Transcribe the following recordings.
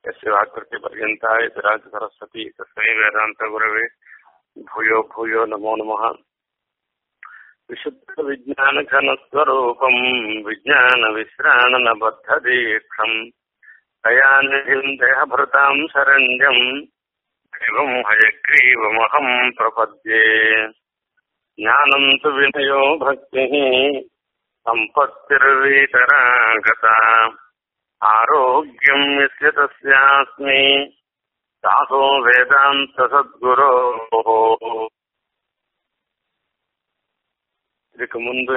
यस्य वाक्कृत्यपर्यन्ता यतिराज सरस्वती तस्मै वेदान्तगुरवे भूयो भूयो नमो नमः विशुद्धविज्ञानघनस्वरूपम् विज्ञानविश्राणनबद्धदीक्षम् दयानिधिम् देहभृताम् शरण्यम् एवम् हयग्रीवमहम् प्रपद्ये ज्ञानम् तु विनयो भक्तिः सम्पत्तिर्वीतरागता आरोग्यम् यस्य तस्यास्मि साहो வேதாந்தசத்குரோः இதுக்கு முன்பு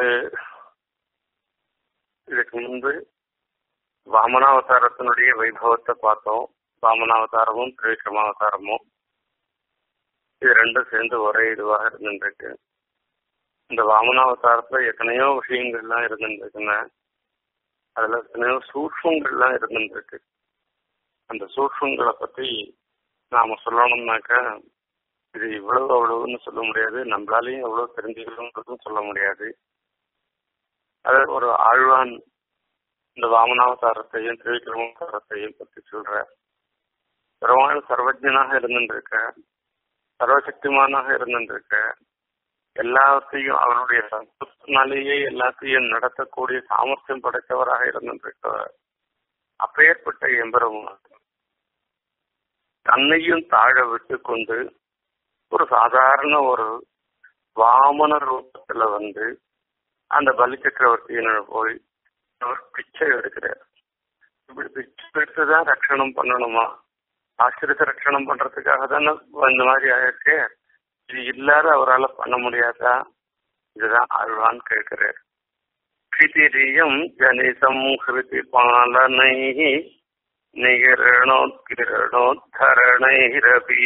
இதுக்கு முன்பு வாமனாவதாரத்தினுடைய வைபவத்தை பார்த்தோம் வாமனாவதாரமும் திரிவிக்ரமாவதாரமும் இது ரெண்டும் சேர்ந்து ஒரே இதுவாக இருந்துருக்கு இந்த வாமனாவதாரத்துல எத்தனையோ விஷயங்கள்லாம் இருந்துருக்குங்க அதுல எத்தனையோ சூட்சங்கள்லாம் இருந்துருக்கு அந்த சூட்சங்களை பத்தி நாம சொல்லணும்னாக்கா இது இவ்வளவு அவ்வளவுன்னு சொல்ல முடியாது நம்மளாலையும் எவ்வளவு தெரிஞ்சுக்கணுன்றதும் சொல்ல முடியாது அது ஒரு ஆழ்வான் இந்த வாமனாவதாரத்தையும் திரிவிக்ரமாவதாரத்தையும் பத்தி சொல்ற பெருமாள் சர்வஜனாக இருந்துருக்க சர்வசக்திமானாக இருந்துருக்க எல்லாத்தையும் அவனுடைய சந்தோஷத்தினாலேயே எல்லாத்தையும் நடத்தக்கூடிய சாமர்த்தியம் படைத்தவராக இருந்திருக்கவர் அப்பேற்பட்ட எம்பெருமான் தன்னையும் தாழ விட்டு கொண்டு ஒரு சாதாரண ஒரு வாமன ரூபத்துல வந்து அந்த பலி சக்கரவர்த்தியினர் போய் அவர் பிச்சை எடுக்கிறார் இப்படி பிச்சை எடுத்துதான் ரட்சணம் பண்ணணுமா ஆசிரியத்தை ரட்சணம் பண்றதுக்காக தானே இந்த மாதிரி ஆயிருக்கு இது இல்லாத அவரால் பண்ண முடியாதா இதுதான் ஆழ்வான் கேட்கிறார் கிதிரியம் ஜனிதம் ஹிருதி பாலனை நிகிரணோத்கிரணோத்தரணைரபி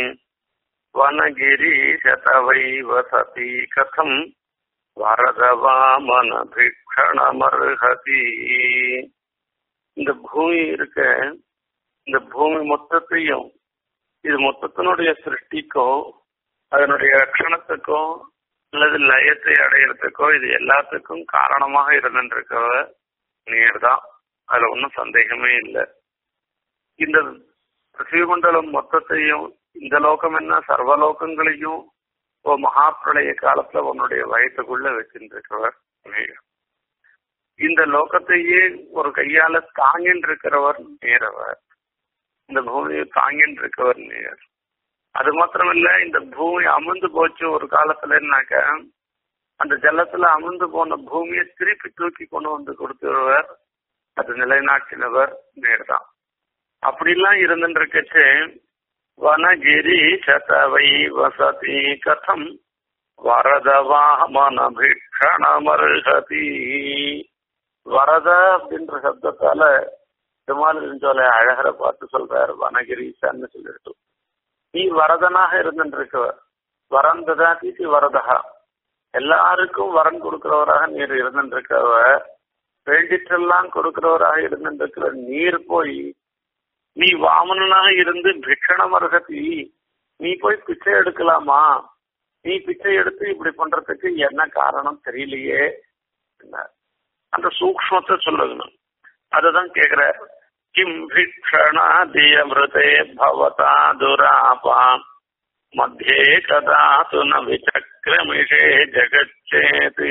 வனகிரீஷதவை வசதி கதம் வரதவாமன பிக்ஷணமர்ஹதி இந்த பூமி இருக்க இந்த பூமி மொத்தத்தையும் இது மொத்தத்தினுடைய சிருஷ்டிக்கோ அதனுடைய ரட்சணத்துக்கோ அல்லது லயத்தை அடையிறதுக்கோ இது எல்லாத்துக்கும் காரணமாக இருந்துருக்கவ நீர் தான் அதுல ஒன்றும் சந்தேகமே இல்லை இந்த பிருத்திவிமண்டலம் மொத்தத்தையும் இந்த லோகம் என்ன சர்வலோகங்களையும் ஓ மகாப்பிரளய காலத்துல உன்னுடைய வயத்துக்குள்ள வச்சிருக்கிறவர் நீர் இந்த லோகத்தையே ஒரு கையால தாங்கின்னு இருக்கிறவர் நேரவர் இந்த பூமியை தாங்கின்னு இருக்கவர் நேர் அது மாத்திரமில்ல இந்த பூமி அமிர்ந்து போச்சு ஒரு காலத்துலன்னாக்க அந்த ஜலத்துல அமிர்ந்து போன பூமியை திருப்பி தூக்கி கொண்டு வந்து கொடுத்துருவர் அது நிலைநாட்டினவர் நேர்தான் அப்படிலாம் இருந்துருக்கச்சு வனகிரி சதவை வசதி கதம் வரதவாமன பிக்ஷணமர்ஹதி வரத அப்படின்ற சப்தத்தால பெருமாள் இருந்தோல அழகரை பார்த்து சொல்றார் வனகிரீசான்னு சொல்லிட்டு நீ வரதனாக இருந்துருக்கவர் வரம் ததாதி வரதா எல்லாருக்கும் வரன் கொடுக்கிறவராக நீர் இருந்துருக்கவ வேண்டிற்றெல்லாம் கொடுக்கிறவராக இருந்துருக்கிற நீர் போய் நீ வாமனனாக இருந்து பிக்ஷணமர்கதி நீ போய் பிச்சை எடுக்கலாமா நீ பிச்சை எடுத்து இப்படி பண்றதுக்கு என்ன காரணம் தெரியலையே அந்த சூக்மத்தை சொல்லணும் அதுதான் கேக்குற கிம் भिक्षणादियमृते भवता दुरापा मध्ये कदा तु न विचक्रमिषे जगच्चेति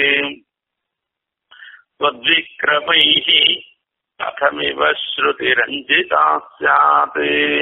त्वद्विक्रमैः कथमिव श्रुतिरञ्जिता स्यात्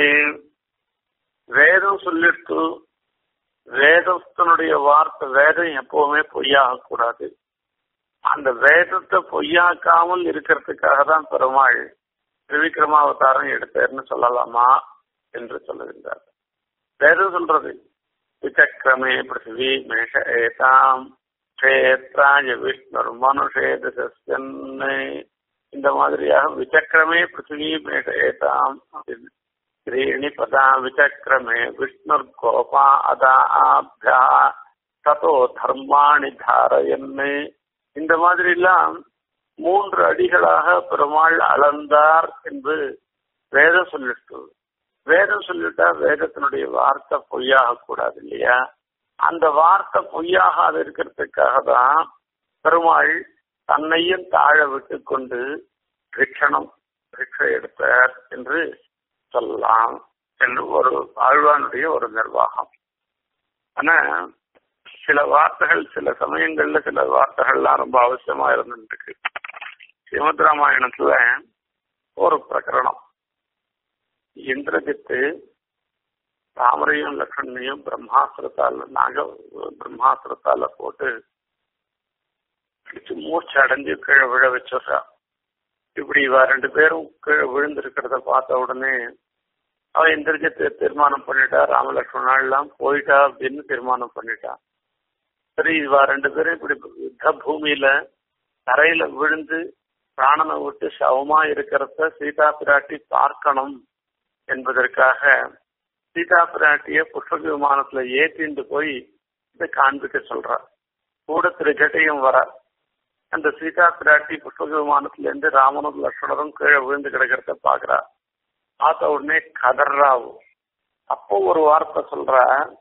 வேதம் சொல்லிட்டு வேதத்தினுடைய வார்த்தை வேதம் எப்பவுமே பொய்யாக கூடாது அந்த வேதத்தை பொய்யாக்காமல் இருக்கிறதுக்காக தான் பெருமாள் திரிவிக்ரமாவதாரம் எடுத்தார்னு சொல்லலாமா என்று சொல்லுகின்றார் வேதம் சொல்றது விசக்கிரமே பிருத்திவி மேஷ ஏதாம் கஷேத்ராய விஷ்ணு மனுஷேதன் இந்த மாதிரியாக விசக்கிரமே பிருத்திவி மேஷ ஏதாம் அப்படின்னு त्रीणि पदा विचक्रमे विष्णुर्गोपा அதாபியா ததோ தர்மாணி தாரயன்னு இந்த மாதிரி எல்லாம் மூன்று அடிகளாக பெருமாள் அளந்தார் என்று வேதம் சொல்லிட்டு வேதம் சொல்லிட்டா வேதத்தினுடைய வார்த்தை பொய்யாக கூடாது இல்லையா அந்த வார்த்தை பொய்யாகாது இருக்கிறதுக்காக தான் பெருமாள் தன்னையும் தாழ விட்டு கொண்டு பிக்ஷணம் பிக்ஷை எடுத்தார் என்று சொல்லலாம் என்று ஒரு ஆழ்வானுடைய ஒரு நிர்வாகம் ஆனா சில வார்த்தைகள் சில சமயங்கள்ல சில வார்த்தைகள்லாம் ரொம்ப அவசியமா இருந்துருக்கு ஸ்ரீமத் ராமாயணத்துல ஒரு பிரகரணம் இந்திரஜித்து தாமரையும் லக்ஷ்மணையும் பிரம்மாஸ்திரத்தால நாக பிரம்மாஸ்திரத்தால போட்டு பிடிச்சு மூச்சு அடைஞ்சு கீழே விழ வச்சிடுறா இப்படி இவ ரெண்டு பேரும் கீழே விழுந்திருக்கிறத பார்த்த உடனே அவ இந்திரஜித்து தீர்மானம் பண்ணிட்டா ராமலட்சுமணா எல்லாம் போயிட்டா அப்படின்னு தீர்மானம் பண்ணிட்டா சரி இவ ரெண்டு பேரும் இப்படி யுத்த பூமியில தரையில விழுந்து பிராணனை விட்டு சவமா இருக்கிறத சீதா பிராட்டி பார்க்கணும் என்பதற்காக சீதா பிராட்டிய புஷ்பக விமானத்துல ஏற்றிண்டு போய் இதை காண்பிக்க சொல்றா கூட திருஜட்டையும் வர அந்த சீதா பிராட்டி புஷ்பக விமானத்துல இருந்து ராமனும் லட்சுமணரும் கீழே விழுந்து கிடக்கிறத பாக்குறா பார்த்த உடனே கதர்றாவு அப்போ ஒரு வார்த்தை சொல்ற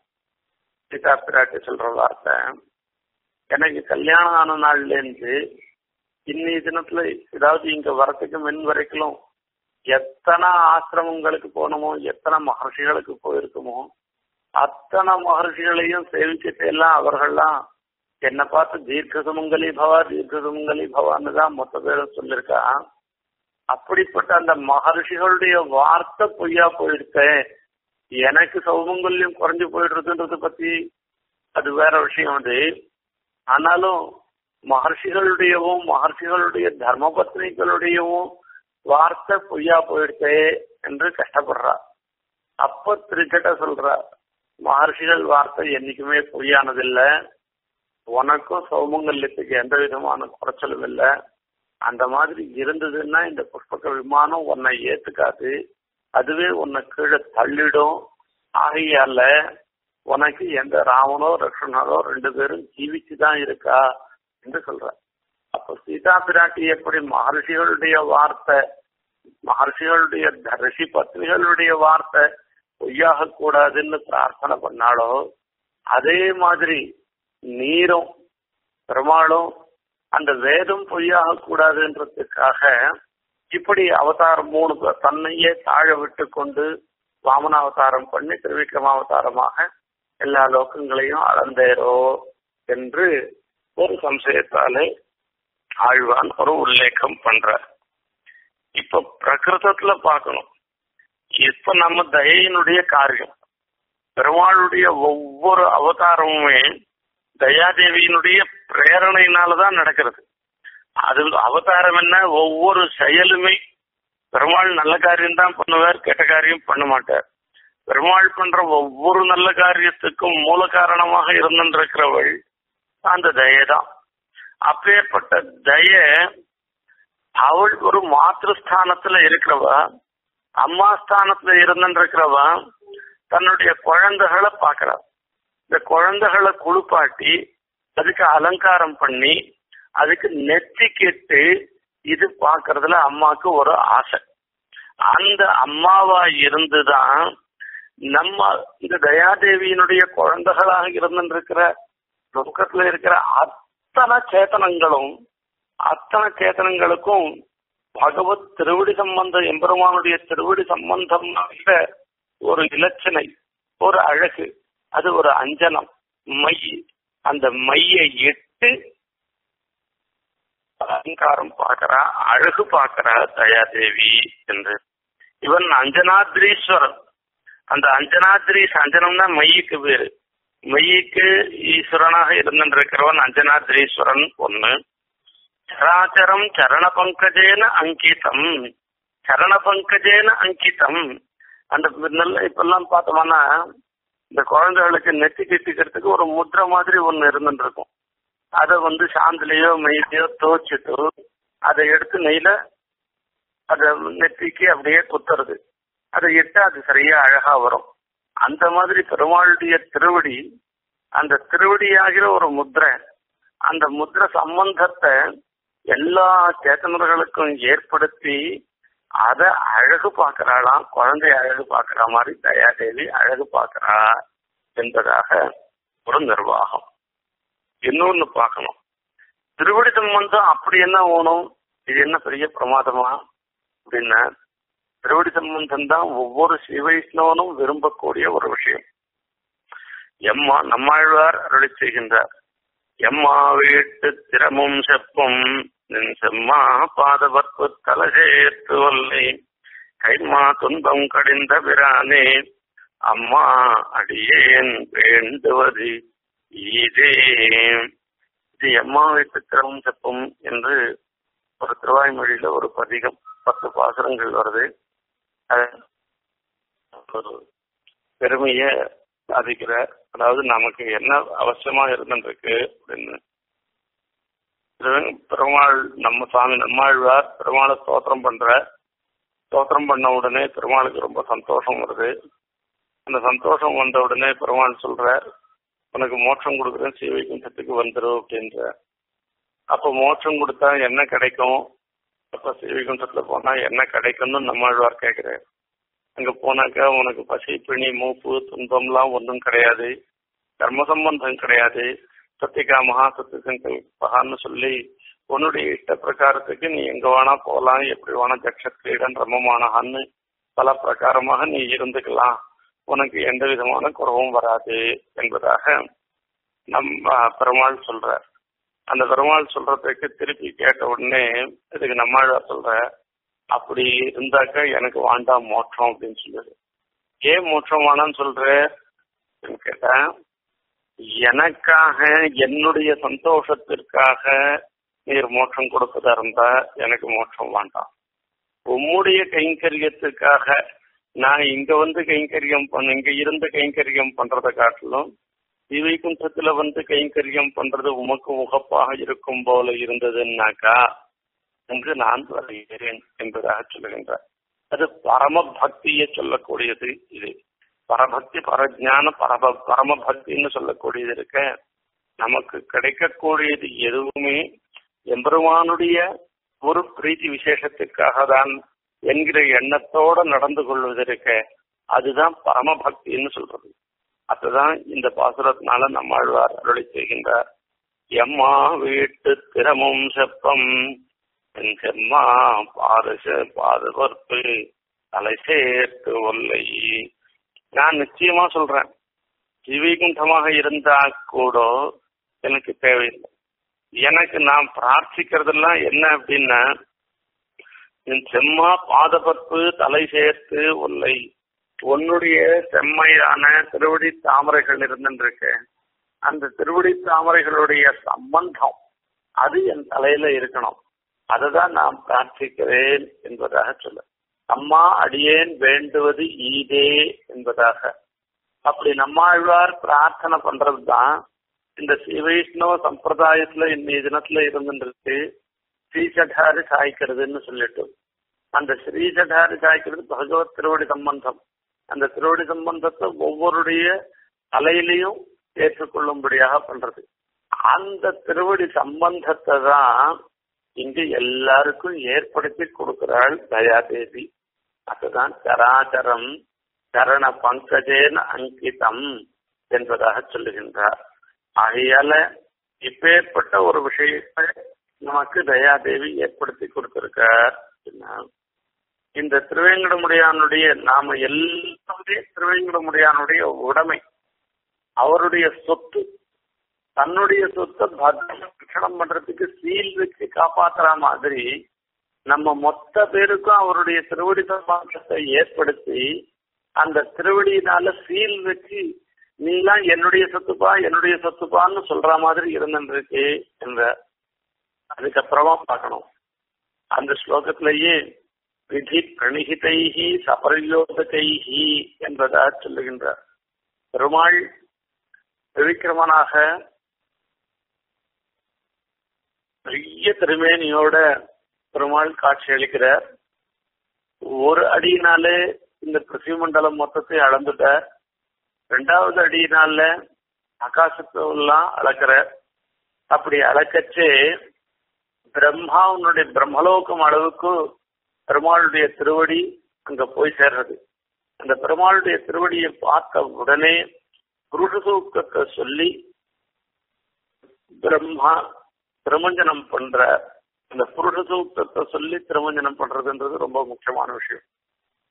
சீதா பிராட்டி சொல்ற வார்த்தை எனக்கு கல்யாணம் ஆன நாள்ல இருந்து இன்னைய தினத்துல ஏதாவது இங்க வரத்துக்கு முன் வரைக்கும் எத்தனை ஆசிரமங்களுக்கு போனோமோ எத்தனை மகர்ஷிகளுக்கு போயிருக்குமோ அத்தனை மகர்ஷிகளையும் சேவிச்சுட்டு எல்லாம் அவர்கள்லாம் என்னை பார்த்து தீர்க்க சுமங்கலி பவா தீர்க்க சுமங்கலி பவான்னு தான் மொத்த பேரும் சொல்லியிருக்கா அப்படிப்பட்ட அந்த மகர்ஷிகளுடைய வார்த்தை பொய்யா போயிடுச்சேன் எனக்கு சௌமங்கல்யம் குறைஞ்சு போயிடுறதுன்றத பத்தி அது வேற விஷயம் அது ஆனாலும் மகர்ஷிகளுடையவும் மகர்ஷிகளுடைய தர்ம பத்னிகளுடையவும் வார்த்தை பொய்யா போயிடுச்சே என்று கஷ்டப்படுறா அப்ப திருக்கட்ட சொல்றா மகர்ஷிகள் வார்த்தை என்னைக்குமே பொய்யானதில்லை உனக்கும் சௌமங்கல்யத்துக்கு எந்த விதமான குறைச்சலும் இல்லை அந்த மாதிரி இருந்ததுன்னா இந்த புஷ்பக விமானம் உன்னை ஏத்துக்காது அதுவே உன்னை கீழே தள்ளிடும் ஆகையால உனக்கு எந்த ராமனோ லக்ஷ்மணரோ ரெண்டு பேரும் ஜீவிச்சு தான் இருக்கா என்று சொல்ற அப்போ சீதா பிராட்டி எப்படி மகர்ஷிகளுடைய வார்த்தை மகர்ஷிகளுடைய ரிஷி பத்னிகளுடைய வார்த்தை பொய்யாக கூடாதுன்னு பிரார்த்தனை பண்ணாலோ அதே மாதிரி நீரும் பெருமாளும் அந்த வேதம் பொய்யாக கூடாதுன்றதுக்காக இப்படி அவதாரம் மூணு பேர் தன்னையே தாழ விட்டு கொண்டு வாமன அவதாரம் பண்ணி திருவிக்ரமாவதாரமாக எல்லா லோகங்களையும் அளந்தேரோ என்று ஒரு சம்சயத்தாலே ஆழ்வான் ஒரு உல்லேகம் பண்ற இப்ப பிரகிருதத்துல பார்க்கணும் இப்ப நம்ம தயையினுடைய காரியம் பெருமாளுடைய ஒவ்வொரு அவதாரமுமே தயாதேவியினுடைய பிரேரணையினாலதான் நடக்கிறது அது அவதாரம் என்ன ஒவ்வொரு செயலுமே பெருமாள் நல்ல காரியம் தான் பண்ணுவார் கெட்ட காரியம் பண்ண மாட்டார் பெருமாள் பண்ற ஒவ்வொரு நல்ல காரியத்துக்கும் மூல காரணமாக இருந்திருக்கிறவள் அந்த தயதான் அப்பேற்பட்ட தய அவள் ஒரு மாத்திருஸ்தானத்துல இருக்கிறவ அம்மா ஸ்தானத்துல இருந்திருக்கிறவ தன்னுடைய குழந்தைகளை பாக்குறா இந்த குழந்தைகளை குளிப்பாட்டி அதுக்கு அலங்காரம் பண்ணி அதுக்கு நெத்தி கெட்டு இது பாக்குறதுல அம்மாக்கு ஒரு ஆசை அந்த அம்மாவா இருந்துதான் நம்ம இந்த தயாதேவியினுடைய குழந்தைகளாக இருந்திருக்கிற லோகத்துல இருக்கிற அத்தனை சேத்தனங்களும் அத்தனை சேத்தனங்களுக்கும் பகவத் திருவடி சம்பந்தம் எம்பெருமானுடைய திருவடி சம்பந்தம் ஒரு இலச்சனை ஒரு அழகு அது ஒரு அஞ்சனம் மை அந்த மையை இட்டு அலங்காரம் பார்க்கிறா அழகு பார்க்கிறா தயாதேவி என்று இவன் அஞ்சனாத்ரீஸ்வரன் அந்த அஞ்சனாத்ரி அஞ்சனம்னா மையுக்கு பேரு மையுக்கு ஈஸ்வரனாக இருந்திருக்கிறவன் அஞ்சனாத்ரீஸ்வரன் ஒண்ணு சராச்சரம் சரண பங்கஜேன அங்கிதம் சரண பங்கஜேன அங்கிதம் அந்த நல்ல இப்பெல்லாம் பார்த்தோம்னா இந்த குழந்தைகளுக்கு நெத்தி கட்டிக்கிறதுக்கு ஒரு முத்திரை மாதிரி ஒண்ணு இருந்துட்டு இருக்கும் அதை வந்து சாந்திலையோ மெய்லையோ துவச்சிட்டு அதை எடுத்து நெய்ல அதை நெத்திக்கு அப்படியே குத்துறது அதை இட்டு அது சரியா அழகா வரும் அந்த மாதிரி பெருமாளுடைய திருவடி அந்த திருவடியாகிற ஒரு முத்திரை அந்த முத்திரை சம்பந்தத்தை எல்லா சேத்தனர்களுக்கும் ஏற்படுத்தி அத அழகு பார்க்கிறாளாம் குழந்தை அழகு பார்க்கிற மாதிரி தயாதேவி அழகு பார்க்கிறா என்பதாக ஒரு நிர்வாகம் இன்னொன்னு பார்க்கணும் திருவடி சம்பந்தம் அப்படி என்ன ஓணும் இது என்ன பெரிய பிரமாதமா அப்படின்னா திருவடி சம்பந்தம் தான் ஒவ்வொரு சிவைஷ்ணவனும் விரும்பக்கூடிய ஒரு விஷயம் எம்மா நம்மாழ்வார் அருளி செய்கின்றார் எம்மா வீட்டு திறமும் செப்பும் நின் செம்மா பாதவர்ப்பு தலசேர்த்து வல்லை கைமா துன்பம் கடிந்த பிரானே அம்மா அடியேன் வேண்டுவது இதே இது எம்மா வீட்டு திறமும் செப்பும் என்று ஒரு திருவாய்மொழியில ஒரு பதிகம் பத்து பாசுரங்கள் வருது அது ஒரு பெருமைய சாதிக்கிறார் அதாவது நமக்கு என்ன அவசியமா இருந்துருக்கு அப்படின்னு பெருமாள் நம்ம சுவாமி நம்மாழ்வார் பெருமாளை ஸ்தோத்திரம் பண்ற ஸ்தோத்திரம் பண்ண உடனே பெருமாளுக்கு ரொம்ப சந்தோஷம் வருது அந்த சந்தோஷம் வந்த உடனே பெருமாள் சொல்ற உனக்கு மோட்சம் கொடுக்குறேன் சீவைக்குண்டத்துக்கு வந்துடும் அப்படின்ற அப்ப மோட்சம் கொடுத்தா என்ன கிடைக்கும் அப்ப சீவைகுண்டத்துல போனா என்ன கிடைக்கும்னு நம்மாழ்வார் கேட்கிறார் அங்க போனாக்கா உனக்கு பசி பிணி மூப்பு துன்பம்லாம் ஒன்றும் கிடையாது கர்ம சம்பந்தம் கிடையாது சத்திகா மகா சத்தியசங்கல் மகான்னு சொல்லி உன்னுடைய இஷ்ட பிரகாரத்துக்கு நீ எங்க வேணா போகலாம் எப்படி வேணா ஜக்ஷத்ரீடன் ரமமானஹான்னு பல பிரகாரமாக நீ இருந்துக்கலாம் உனக்கு எந்த விதமான குறவும் வராது என்பதாக நம்ம பெருமாள் சொல்றார் அந்த பெருமாள் சொல்றதுக்கு திருப்பி கேட்ட உடனே இதுக்கு நம்மாழ்வார் சொல்ற அப்படி இருந்தாக்க எனக்கு வேண்டாம் மோட்சம் அப்படின்னு சொல்லுது ஏன் மோட்சம் வேணாம்னு சொல்ற கேட்டேன் எனக்காக என்னுடைய சந்தோஷத்திற்காக நீர் மோட்சம் கொடுப்பதா இருந்தா எனக்கு மோட்சம் வேண்டாம் உம்முடைய கைங்கரியத்துக்காக நான் இங்க வந்து கைங்கரியம் பண்ண இங்க இருந்து கைங்கரியம் பண்றதை காட்டிலும் திவைகுண்டத்துல வந்து கைங்கரியம் பண்றது உமக்கு உகப்பாக இருக்கும் போல இருந்ததுன்னாக்கா என்று நான் வருகிறேன் என்பதாக சொல்லுகின்றார் அது பரம பக்தியை சொல்லக்கூடியது இது பரபக்தி பரஜான பரப பரம பக்தின்னு சொல்லக்கூடியது இருக்க நமக்கு கிடைக்கக்கூடியது எதுவுமே எம்பெருமானுடைய ஒரு பிரீத்தி விசேஷத்துக்காக தான் என்கிற எண்ணத்தோட நடந்து கொள்வதற்க அதுதான் பரமபக்தின்னு சொல்றது அதுதான் இந்த பாசுரத்தினால நம்மாழ்வார் அருளை செய்கின்றார் எம்மா வீட்டு திறமும் செப்பம் என் செம்மா பாதச பாதுபற்பு தலை சேர்த்து ஒல்லை நான் நிச்சயமா சொல்றேன் ஜீவிகுண்டமாக இருந்தா கூட எனக்கு தேவையில்லை எனக்கு நான் பிரார்த்திக்கிறதெல்லாம் என்ன அப்படின்னா என் செம்மா பாதபற்பு தலை சேர்த்து ஒல்லை உன்னுடைய செம்மையான திருவடி தாமரைகள் இருந்துருக்கு அந்த திருவடி தாமரைகளுடைய சம்பந்தம் அது என் தலையில இருக்கணும் அதுதான் நான் பிரார்த்திக்கிறேன் என்பதாக சொல்ல அம்மா அடியேன் வேண்டுவது ஈதே என்பதாக அப்படி நம்மாழ்வார் பிரார்த்தனை பண்றதுதான் இந்த ஸ்ரீ வைஷ்ணவ சம்பிரதாயத்துல இன்னைய தினத்துல இருந்துருக்கு ஸ்ரீசடாரி சாய்க்கிறதுன்னு சொல்லிட்டு அந்த ஸ்ரீசடாரி சாய்க்கிறது பகவத் திருவடி சம்பந்தம் அந்த திருவடி சம்பந்தத்தை ஒவ்வொருடைய தலையிலையும் ஏற்றுக்கொள்ளும்படியாக பண்றது அந்த திருவடி சம்பந்தத்தை தான் இங்கு எல்லாருக்கும் ஏற்படுத்தி கொடுக்கிறாள் தயாதேவி அதுதான் சராச்சரம் சரண பங்கஜேன அங்கிதம் என்பதாக சொல்லுகின்றார் ஆகையால இப்பேற்பட்ட ஒரு விஷயத்தை நமக்கு தயாதேவி ஏற்படுத்தி கொடுத்திருக்கார் இந்த திருவேங்கடமுடியானுடைய நாம எல்லாமே திருவேங்கடமுடியானுடைய உடைமை அவருடைய சொத்து தன்னுடைய சொத்தை பத்திரம் பண்றதுக்கு சீல் வச்சு காப்பாத்துற மாதிரி நம்ம மொத்த பேருக்கும் அவருடைய திருவடி சம்பாதத்தை ஏற்படுத்தி அந்த திருவடியினால சீல் வச்சு நீலாம் என்னுடைய சொத்துப்பா என்னுடைய சொத்துப்பான்னு சொல்ற மாதிரி இருந்துருக்கு என்ற அதுக்கப்புறமா பார்க்கணும் அந்த ஸ்லோகத்திலேயே விதி பிரணிகிதைஹி சபரியோதகைஹி என்பதா சொல்லுகின்றார் பெருமாள் விவிக்கிரமனாக பெரிய திருமேனியோட பெருமாள் காட்சி அளிக்கிறார் ஒரு அடியினாலே இந்த பிருத்திவி மண்டலம் மொத்தத்தை அளந்துட்டார் ரெண்டாவது அடியினால ஆகாசத்தை எல்லாம் அளக்கிறார் அப்படி அளக்கச்சே பிரம்மாவனுடைய பிரம்மலோகம் அளவுக்கு பெருமாளுடைய திருவடி அங்க போய் சேர்றது அந்த பெருமாளுடைய திருவடியை பார்த்த உடனே புருஷ சூக்கத்தை சொல்லி பிரம்மா திருமஞ்சனம் பண்ற அந்த புருஷ சூக்தத்தை சொல்லி திருமஞ்சனம் பண்றதுன்றது ரொம்ப முக்கியமான விஷயம்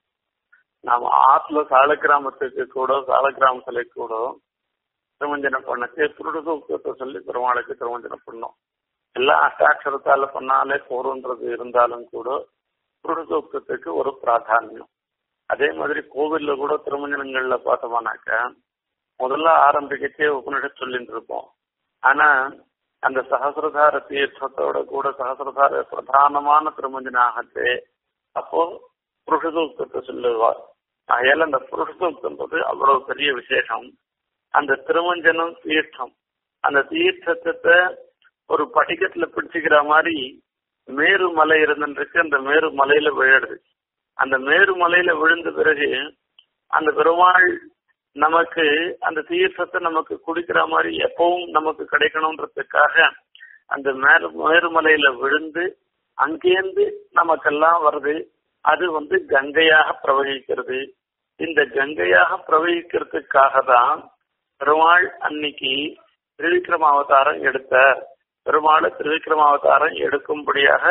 நாம ஆத்துல சாலக்கிராமத்துக்கு கூட சாலக்கிராமத்துல கூட திருமஞ்சனம் பண்ணச்சு புருட சூக்தத்தை சொல்லி பெருமாளுக்கு திருமஞ்சனம் பண்ணோம் எல்லாம் அஷ்டாட்சரத்தால பண்ணாலே போருன்றது இருந்தாலும் கூட புருட சூக்தத்துக்கு ஒரு பிராதானியம் அதே மாதிரி கோவில்ல கூட திருமஞ்சனங்கள்ல பார்த்தோம்னாக்கா முதல்ல ஆரம்பிக்கச்சே உபனிஷத் சொல்லிட்டு இருப்போம் ஆனா அந்த சகசிரதார தீர்த்தத்தோட கூட சகசிரதார பிரதானமான திருமஞ்சனம் ஆகத்தே அப்போ புருஷசூக்தத்தை சொல்லுவார் ஆகையால அந்த புருஷசூக்தன்றது அவ்வளவு பெரிய விசேஷம் அந்த திருமஞ்சனம் தீர்த்தம் அந்த தீர்த்தத்தை ஒரு படிக்கட்டுல பிடிச்சிக்கிற மாதிரி மேரு மலை இருந்துருக்கு அந்த மேரு மலையில விழுது அந்த மேரு மலையில விழுந்த பிறகு அந்த பெருமாள் நமக்கு அந்த தீர்த்தத்தை நமக்கு குடிக்கிற மாதிரி எப்பவும் நமக்கு கிடைக்கணும்ன்றதுக்காக அந்த மேரு மேருமலையில விழுந்து அங்கேருந்து நமக்கெல்லாம் வருது அது வந்து கங்கையாக பிரவகிக்கிறது இந்த கங்கையாக பிரவகிக்கிறதுக்காக தான் பெருமாள் அன்னைக்கு திருவிக்ரம அவதாரம் எடுத்தார் பெருமாள் திருவிக்ரம அவதாரம் எடுக்கும்படியாக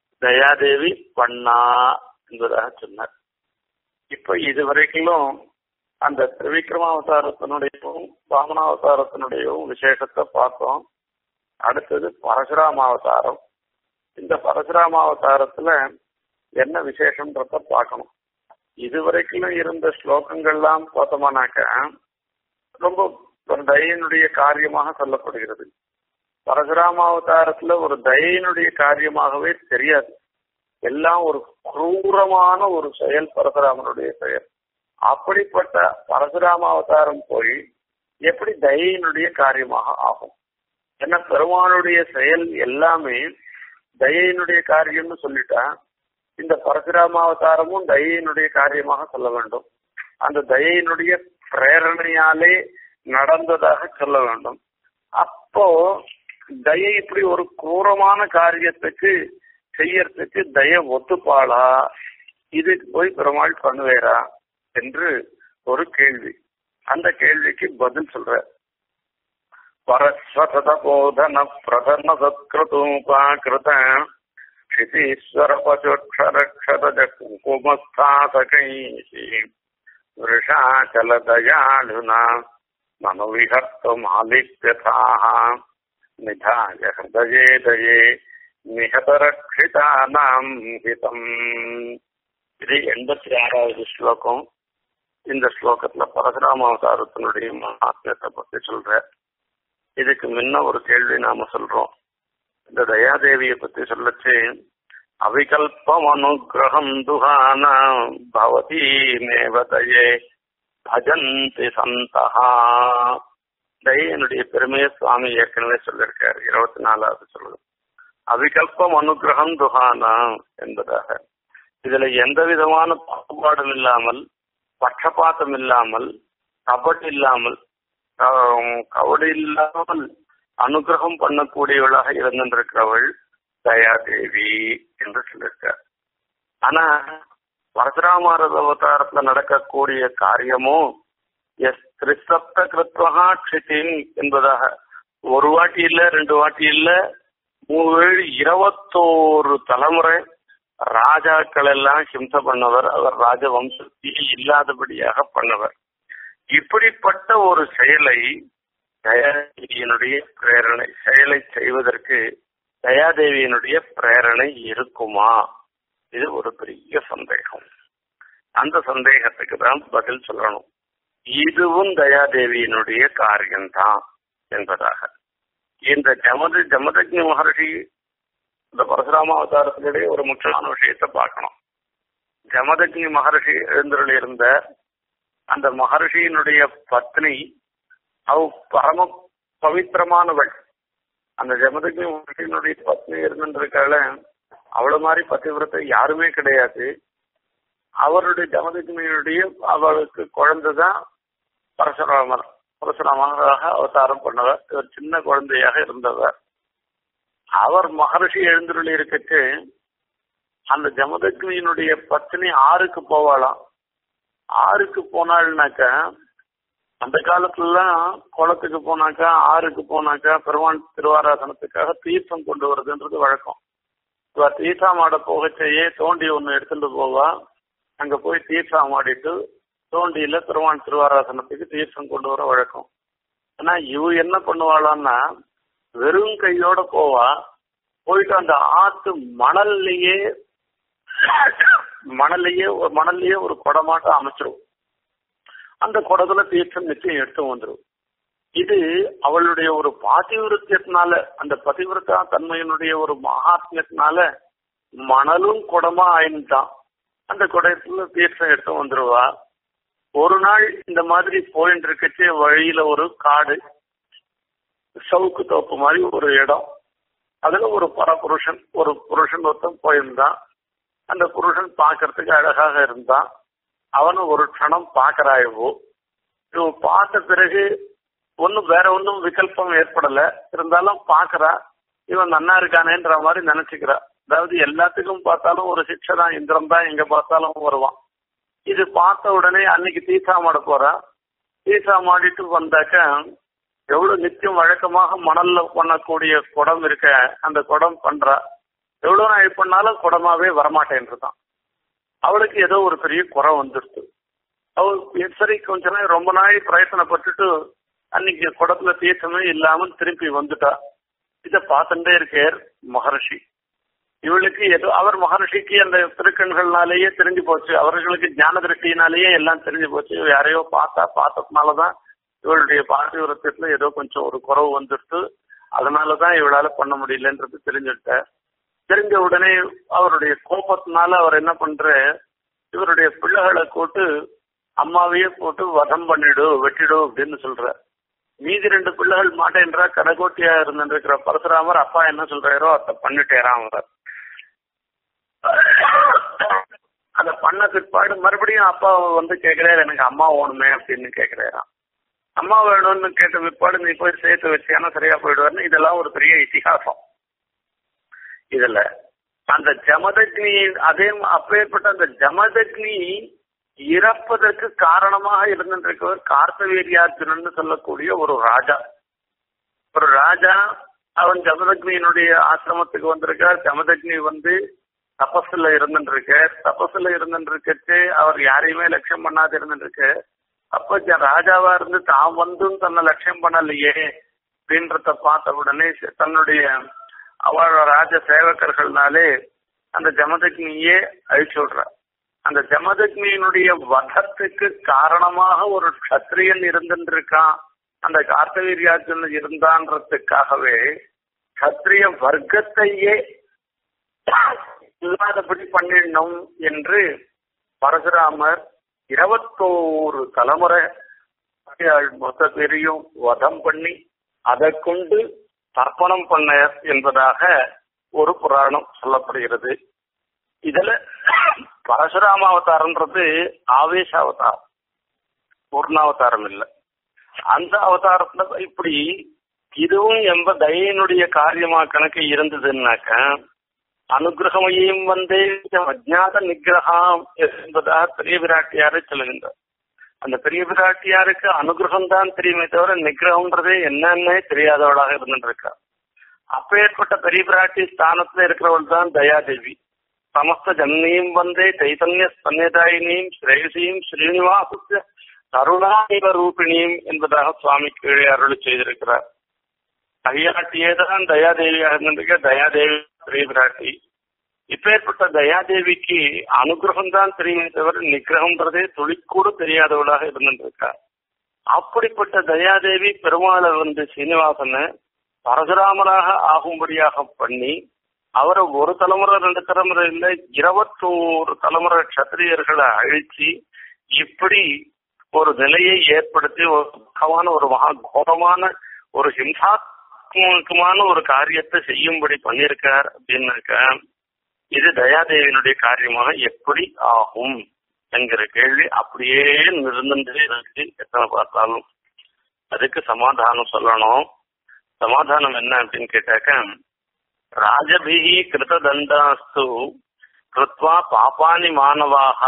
தயாதேவி பண்ணா என்பதாக சொன்னார் இப்ப இது வரைக்கும் அந்த திரிவிக்ரமாவதாரத்தினுடையவும் வாமனாவதாரத்தினுடையவும் விசேஷத்தை பார்த்தோம் அடுத்தது பரசுராமாவதாரம் இந்த பரசுராமாவதாரத்துல என்ன விசேஷம்ன்றத பார்க்கணும் இதுவரைக்கும் இருந்த ஸ்லோகங்கள்லாம் பார்த்தோம்னாக்க ரொம்ப ஒரு தயனுடைய காரியமாக சொல்லப்படுகிறது பரசுராமாவதாரத்துல ஒரு தயனுடைய காரியமாகவே தெரியாது எல்லாம் ஒரு குரூரமான ஒரு செயல் பரசுராமனுடைய செயல் அப்படிப்பட்ட பரசுராம அவதாரம் போய் எப்படி தயையினுடைய காரியமாக ஆகும் ஏன்னா பெருமானுடைய செயல் எல்லாமே தயையினுடைய காரியம்னு சொல்லிட்டா இந்த பரசுராம அவதாரமும் தயையினுடைய காரியமாக சொல்ல வேண்டும் அந்த தயையினுடைய பிரேரணையாலே நடந்ததாக சொல்ல வேண்டும் அப்போ தயை இப்படி ஒரு கூரமான காரியத்துக்கு செய்யறதுக்கு தய ஒத்துப்பாளா இதுக்கு போய் பெருமாள் பண்ணுவேரா என்று ஒரு கேள்வி அந்த கேள்விக்கு பதில் சொல்ற பரஸ்வத போதன பிரதம சத்கிருதோபாகிருத क्षितीश्वर पशुक्षरक्षरज कुङ्कुमस्थासकैः वृषाचलदयालुना मनु विहर्तुमालिप्यथाः निधाय हृदये दये நிகதரட்சிதானாம் ஹிதம் இது எண்பத்தி ஆறாவது ஸ்லோகம் இந்த ஸ்லோகத்துல பரசுராம அவதாரத்தினுடைய மகாத்மியத்தை பத்தி சொல்ற இதுக்கு முன்ன ஒரு கேள்வி நாம சொல்றோம் இந்த தயாதேவியை பத்தி சொல்லச்சு அவிகல்பம் அனுகிரகம் துகான பவதி மேவதையே பஜந்தி சந்தகா தயனுடைய பெருமையை சுவாமி ஏற்கனவே சொல்லியிருக்காரு இருபத்தி நாலாவது சொல்லுது அவிகல்பம் அனுகிரகம் துகானா என்பதாக இதுல எந்த விதமான பாகுபாடும் இல்லாமல் பட்சபாத்தம் இல்லாமல் கபட் இல்லாமல் கவடு இல்லாமல் அனுகிரகம் பண்ணக்கூடியவளாக இருந்திருக்கிறவள் தயாதேவி என்று சொல்லியிருக்கார் ஆனா பரசுராமாரத அவதாரத்துல நடக்கக்கூடிய காரியமும் எஸ் திரிசப்த கிருத்வகா க்ஷிதின் என்பதாக ஒரு வாட்டி இல்ல ரெண்டு வாட்டி இல்ல மூணு இருபத்தோரு தலைமுறை ராஜாக்கள் எல்லாம் ஹிம்ச பண்ணவர் அவர் ராஜவம்சத்தில் இல்லாதபடியாக பண்ணவர் இப்படிப்பட்ட ஒரு செயலை தயாதேவியினுடைய பிரேரணை செயலை செய்வதற்கு தயாதேவியினுடைய பிரேரணை இருக்குமா இது ஒரு பெரிய சந்தேகம் அந்த சந்தேகத்துக்கு தான் பதில் சொல்லணும் இதுவும் தயாதேவியினுடைய காரியம்தான் என்பதாக இந்த ஜமத ஜமதக்னி மகர்ஷி இந்த பரசுராம அவதாரத்தினுடைய ஒரு முக்கியமான விஷயத்தை பார்க்கணும் ஜமதக்னி மகர்ஷி எழுந்தருள் இருந்த அந்த மகர்ஷியினுடைய பத்னி அவ பரம பவித்திரமானவள் அந்த ஜமதக்னி மகர்ஷியினுடைய பத்னி இருந்திருக்கால அவ்வளவு மாதிரி பத்திவிரத்தை யாருமே கிடையாது அவருடைய ஜமதக்னியுடைய அவளுக்கு குழந்தைதான் பரசுராமர் பரசுராமராக அவதாரம் பண்ணவர் இவர் சின்ன குழந்தையாக இருந்தவர் அவர் மகர்ஷி எழுந்துருளி இருக்கச்சு அந்த ஜமதக்னியினுடைய பத்னி ஆறுக்கு போவாளாம் ஆறுக்கு போனாள்னாக்க அந்த காலத்துலலாம் குளத்துக்கு போனாக்கா ஆறுக்கு போனாக்கா பெருமான் திருவாராசனத்துக்காக தீர்த்தம் கொண்டு வருதுன்றது வழக்கம் இவ தீர்த்தம் ஆட போகச்சேயே தோண்டி ஒண்ணு எடுத்துட்டு போவா அங்க போய் தீர்த்தம் ஆடிட்டு தோண்டியில திருவான் திருவாராசனத்துக்கு தீர்த்தம் கொண்டு வர வழக்கம் ஆனா இவ என்ன பண்ணுவாளான்னா வெறும் கையோட போவா போயிட்டு அந்த ஆத்து மணல்லையே மணல்லையே ஒரு மணல்லையே ஒரு குடமாட்டம் அமைச்சிரும் அந்த குடத்துல தீர்த்தம் நிச்சயம் எடுத்து வந்துடும் இது அவளுடைய ஒரு பாதிவிருத்தியத்தினால அந்த பதிவிரத்தா தன்மையினுடைய ஒரு மகாத்மியத்தினால மணலும் குடமா ஆயிட்டான் அந்த குடத்துல தீர்த்தம் எடுத்து வந்துருவா ஒரு நாள் இந்த மாதிரி போயிட்டு இருக்கச்சே வழியில ஒரு காடு சவுக்கு தோப்பு மாதிரி ஒரு இடம் அதுல ஒரு பரபுருஷன் ஒரு புருஷன் ஒருத்தன் போயிருந்தான் அந்த புருஷன் பார்க்கறதுக்கு அழகாக இருந்தான் அவனை ஒரு க்ஷணம் பார்க்கறாயவோ இவ பார்த்த பிறகு ஒன்னும் வேற ஒன்றும் விகல்பம் ஏற்படல இருந்தாலும் பார்க்கறா இவன் நன்னா இருக்கானேன்ற மாதிரி நினைச்சுக்கிறா அதாவது எல்லாத்துக்கும் பார்த்தாலும் ஒரு சிக்ஷை தான் இந்திரம் தான் எங்க பார்த்தாலும் வருவான் இது பார்த்த உடனே அன்னைக்கு தீசா மாட போறா தீசா மாடிட்டு வந்தாக்க எவ்வளவு நித்தியம் வழக்கமாக மணல்ல பண்ணக்கூடிய குடம் இருக்க அந்த குடம் பண்றா எவ்வளவு நாள் பண்ணாலும் குடமாவே வரமாட்டேன்றதான் அவளுக்கு ஏதோ ஒரு பெரிய குறை வந்துடுது அவள் சரி கொஞ்ச நாள் ரொம்ப நாள் பிரயத்தனப்பட்டுட்டு அன்னைக்கு குடத்துல தீர்த்தமே இல்லாமல் திருப்பி வந்துட்டா இத பார்த்துட்டே இருக்கார் மகர்ஷி இவளுக்கு ஏதோ அவர் மகர்ஷிக்கு அந்த திருக்கண்கள்னாலேயே தெரிஞ்சு போச்சு அவர்களுக்கு ஞான திருஷ்டினாலேயே எல்லாம் தெரிஞ்சு போச்சு இவ யாரையோ பார்த்தா பார்த்ததுனாலதான் இவளுடைய பாரதியுரத்துல ஏதோ கொஞ்சம் ஒரு குறவு வந்துடுத்து அதனாலதான் இவளால பண்ண முடியலன்றது தெரிஞ்சுட்ட தெரிஞ்ச உடனே அவருடைய கோபத்தினால அவர் என்ன பண்ற இவருடைய பிள்ளைகளை கூட்டு அம்மாவையே போட்டு வதம் பண்ணிடு வெட்டிடு அப்படின்னு சொல்ற மீதி ரெண்டு பிள்ளைகள் மாட்டேன்றா கடைக்கோட்டியா இருந்திருக்கிற பரசுராமர் அப்பா என்ன சொல்றாரோ அதை பண்ணிட்டேராம் அவர் அத பண்ண பிற்பாடு மறுபடியும் அப்பா வந்து கேட்கிறாரு எனக்கு அம்மா வேணுமே அப்படின்னு கேட்கிறாராம் அம்மா வேணும்னு கேட்ட பிற்பாடு நீ போய் சேர்த்து வச்சியானா சரியா போயிடுவார்னு இதெல்லாம் ஒரு பெரிய இத்திகாசம் இதுல அந்த ஜமதக்னி அதே அப்பேற்பட்ட அந்த ஜமதக்னி இறப்பதற்கு காரணமாக இருந்திருக்கவர் கார்த்தவீரியார்ஜுனன் சொல்லக்கூடிய ஒரு ராஜா ஒரு ராஜா அவன் ஜமதக்னியினுடைய ஆசிரமத்துக்கு வந்திருக்கார் ஜமதக்னி வந்து தபஸ்ல இருந்துருக்க தபஸ்ல இருந்துருக்கச்சு அவர் யாரையுமே லட்சியம் பண்ணாது இருந்துருக்கு அப்ப ராஜாவா இருந்து தான் வந்தும் தன்னை லட்சியம் பண்ணலையே அப்படின்றத பார்த்த உடனே தன்னுடைய அவள் ராஜ சேவகர்கள்னாலே அந்த ஜமதக்னியே அழிச்சு விடுற அந்த ஜமதக்னியினுடைய வதத்துக்கு காரணமாக ஒரு கத்திரியன் இருந்திருக்கான் அந்த கார்த்தவீரியாஜன் இருந்தான்றதுக்காகவே கத்திரிய வர்க்கத்தையே இல்லாதபடி பண்ணிடணும் என்று பரசுராமர் இருபத்தோரு தலைமுறை மொத்த பேரையும் வதம் பண்ணி அதை கொண்டு தர்ப்பணம் பண்ண என்பதாக ஒரு புராணம் சொல்லப்படுகிறது இதுல பரசுராம அவதாரம்ன்றது ஆவேச அவதாரம் பூர்ணாவதாரம் இல்லை அந்த அவதாரத்துல இப்படி இதுவும் எம்ப தயனுடைய காரியமா கணக்கு இருந்ததுன்னாக்க அனுகிரகமையும் வந்தே அஜாத நிகிரகம் என்பதாக பெரிய பிராட்டியாரை சொல்லுகின்றார் அந்த பெரிய பிராட்டியாருக்கு அனுகிரகம் தான் தெரியுமே தவிர நிகிரகம்ன்றதே என்னன்னே தெரியாதவளாக இருந்துருக்கா அப்பேற்பட்ட பெரிய பிராட்டி ஸ்தானத்துல இருக்கிறவள் தான் தயாதேவி சமஸ்த ஜன்னியும் வந்தே சைதன்ய ஸ்தன்யதாயினியும் ஸ்ரேயசியும் ஸ்ரீனிவாச கருணாநிவ ரூபிணியும் என்பதாக சுவாமி கீழே அருள் செய்திருக்கிறார் கையாட்டியே தான் தயாதேவியாக இருந்திருக்க தயாதேவி பெரிய பிராட்டி இப்பேற்பட்ட தயாதேவிக்கு அனுகிரகம் தான் தெரியுமே தவிர நிகிரகம்ன்றதே துளிக்கூட தெரியாதவளாக இருந்துருக்கா அப்படிப்பட்ட தயாதேவி பெருமாளை வந்து சீனிவாசனை பரசுராமராக ஆகும்படியாக பண்ணி அவரை ஒரு தலைமுறை ரெண்டு தலைமுறை இல்ல இருபத்தோரு தலைமுறை கத்திரியர்களை அழிச்சு இப்படி ஒரு நிலையை ஏற்படுத்தி ஒரு துக்கமான ஒரு மகா கோரமான ஒரு ஹிம்சாத்மகமான ஒரு காரியத்தை செய்யும்படி பண்ணியிருக்கார் அப்படின்னாக்க இது தயாதேவியினுடைய காரியமாக எப்படி ஆகும் என்கிற கேள்வி அப்படியே நிறந்துட்டே இருக்கு எத்தனை பார்த்தாலும் அதுக்கு சமாதானம் சொல்லணும் சமாதானம் என்ன அப்படின்னு கேட்டாக்க ராஜபிகி கிருததண்டாஸ்து கிருத்வா பாப்பானி மாணவாக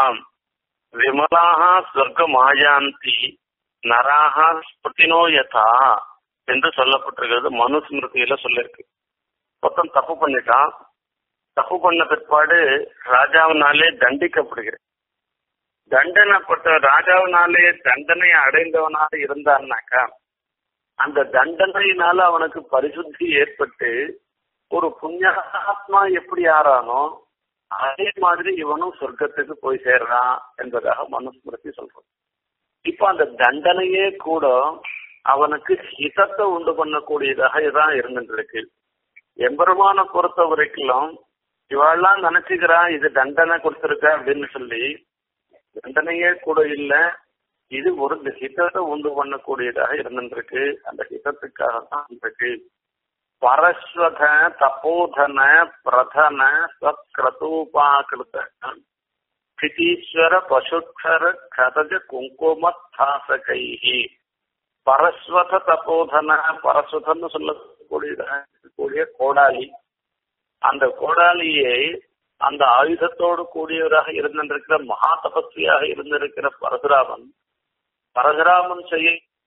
விமலாக ஸ்வர்க்கமாயாந்தி நராக ஸ்புட்டினோ யதா என்று சொல்லப்பட்டிருக்கிறது மனுஸ்மிருதியில சொல்லிருக்கு மொத்தம் தப்பு பண்ணிட்டான் தப்பு பண்ண பிற்பாடு ராஜாவினாலே தண்டிக்கப்படுகிறது தண்டனைப்பட்ட ராஜாவினாலே தண்டனை அடைந்தவனாக இருந்தான்னாக்கா அந்த தண்டனையினால அவனுக்கு பரிசுத்தி ஏற்பட்டு ஒரு புண்ணியாத்மா எப்படி ஆறானோ அதே மாதிரி இவனும் சொர்க்கத்துக்கு போய் சேர்றான் என்பதாக மனுஸ்மிருதி சொல்றோம் இப்ப அந்த தண்டனையே கூட அவனுக்கு ஹிதத்தை உண்டு பண்ணக்கூடியதாக இதான் இருந்துருக்கு எம்பெருமான பொறுத்த வரைக்கும் இவாள்லாம் நினைச்சுக்கிறான் இது தண்டனை கொடுத்திருக்க அப்படின்னு சொல்லி தண்டனையே கூட இல்ல இது ஒரு ஹிதத்தை உண்டு பண்ணக்கூடியதாக இருந்துருக்கு அந்த ஹிதத்துக்காக தான் இருக்கு பரஸ்வத தபோதன பிரதன சத்கிரதூபாக்கிருத ஸ்திதீஸ்வர பசுக்ஷர கதஜ குங்குமத்தாசகை பரஸ்வத தபோதன பரஸ்வதன்னு சொல்லக்கூடியதாக கோடாலி அந்த கோடாலியை அந்த ஆயுதத்தோடு கூடியவராக இருந்திருக்கிற மகா தபஸ்வியாக இருந்திருக்கிற பரசுராமன் பரசுராமன் செய்ய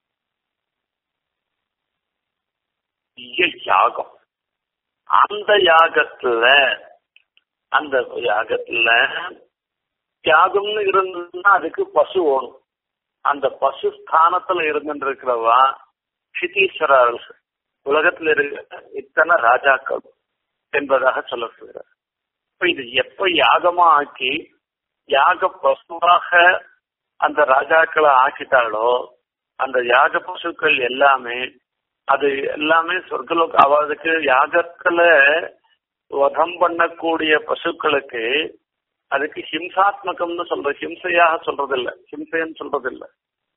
யாகம் அந்த யாகத்துல அந்த யாகத்துல தியாகம்னு இருந்ததுன்னா அதுக்கு பசு ஓணும் அந்த பசு ஸ்தானத்துல இருந்துருக்கிறவா சிதீஸ்வரர் உலகத்துல இருக்கிற இத்தனை ராஜாக்கள் என்பதாக சொல்லப்படுகிறார் இப்ப இது எப்ப யாகமா ஆக்கி யாக பசுவாக அந்த ராஜாக்களை ஆக்கிட்டாலோ அந்த யாக பசுக்கள் எல்லாமே அது எல்லாமே சொர்க்கலோக அவளுக்கு யாகத்துல வதம் பண்ணக்கூடிய பசுக்களுக்கு அதுக்கு ஹிம்சாத்மகம்னு சொல்ற ஹிம்சையாக சொல்றது இல்ல ஹிம்சைன்னு சொல்றது இல்ல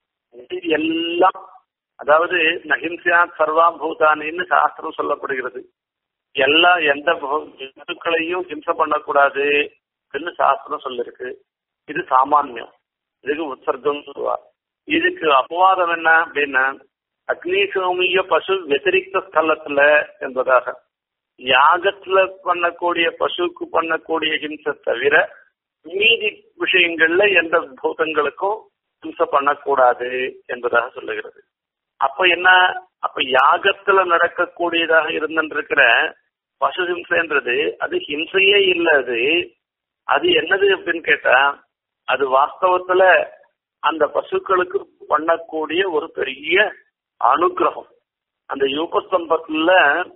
எல்லாம் அதாவது நஹிம்சையா சர்வா பூதானின்னு சாஸ்திரம் சொல்லப்படுகிறது எல்லா எந்த ஜந்துக்களையும் ஹிம்சை பண்ணக்கூடாது அப்படின்னு சாஸ்திரம் சொல்லிருக்கு இது சாமானியம் இதுக்கு உற்சர்க்கம் சொல்லுவா இதுக்கு அபவாதம் என்ன அப்படின்னா அக்னிசோமிய பசு வெத்திரிக்த ஸ்தலத்துல என்பதாக யாகத்துல பண்ணக்கூடிய பசுக்கு பண்ணக்கூடிய ஹிம்சை தவிர மீதி விஷயங்கள்ல எந்த பூதங்களுக்கும் ஹிம்சை பண்ணக்கூடாது என்பதாக சொல்லுகிறது அப்ப என்ன அப்ப யாகத்துல நடக்கக்கூடியதாக இருந்திருக்கிற பசு ஹிம்சைன்றது அது ஹிம்சையே இல்ல அது அது என்னது அப்படின்னு கேட்டா அது வாஸ்தவத்துல அந்த பசுக்களுக்கு பண்ணக்கூடிய ஒரு பெரிய அனுகிரகம் அந்த யூபஸ்தம்பத்துல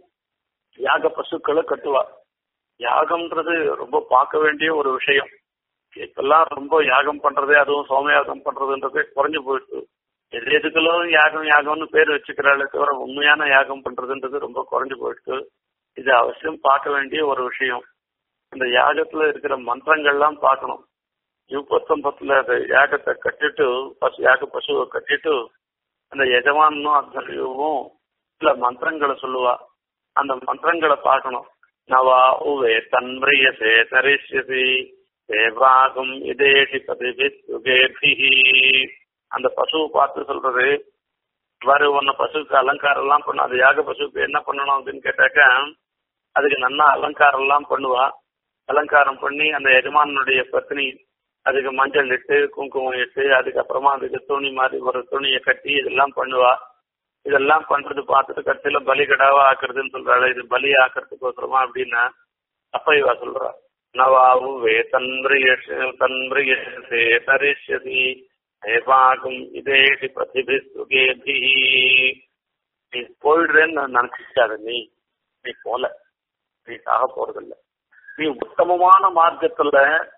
யாக பசுக்களை கட்டுவார் யாகம்ன்றது ரொம்ப பார்க்க வேண்டிய ஒரு விஷயம் இப்பெல்லாம் ரொம்ப யாகம் பண்றது அதுவும் சோமயாகம் பண்றதுன்றது குறைஞ்சு போயிட்டு எது எதுக்களும் யாகம் யாகம்னு பேர் வச்சுக்கிறாளே தவிர உண்மையான யாகம் பண்றதுன்றது ரொம்ப குறைஞ்சு போயிட்டு இது அவசியம் பார்க்க வேண்டிய ஒரு விஷயம் இந்த யாகத்துல இருக்கிற மந்திரங்கள்லாம் பார்க்கணும் யுப்பத்தம்பத்துல அந்த யாகத்தை கட்டிட்டு பசு யாக பசுவை கட்டிட்டு அந்த எஜமானும் அத்தனையும் சில மந்திரங்களை சொல்லுவா அந்த மந்திரங்களை பார்க்கணும் நவா உவே தன்மிரியசே தரிசியசி தேவாகும் இதேஷி பதிபிகேபிஹி அந்த பசுவை பார்த்து சொல்றது இவ்வாறு உன்ன பசுக்கு அலங்காரம் எல்லாம் பண்ண அது யாக பசுக்கு என்ன பண்ணணும் அப்படின்னு கேட்டாக்கா அதுக்கு நல்லா அலங்காரம் எல்லாம் பண்ணுவா அலங்காரம் பண்ணி அந்த எஜமானுடைய பத்னி அதுக்கு மஞ்சள் இட்டு குங்குமம் இட்டு அதுக்கப்புறமா அதுக்கு துணி மாதிரி ஒரு துணியை கட்டி இதெல்லாம் பண்ணுவா இதெல்லாம் பண்றது பார்த்துட்டு கடைசியில பலி கடாவா ஆக்குறதுன்னு சொல்றாள் இது பலி ஆக்குறதுக்கோசரமா அப்படின்னா அப்ப இவா சொல்றா நவாவுவே தன்பிரிய தன்பிரியசே தரிஷ்யதி ஏபாகும் இதேடி பிரதிபிஸ்துகேபி நீ போயிடுறேன்னு நான் நினைச்சிக்காத நீ நீ போல நீ சாக போறதில்ல நீ உத்தமமான மார்க்கத்துல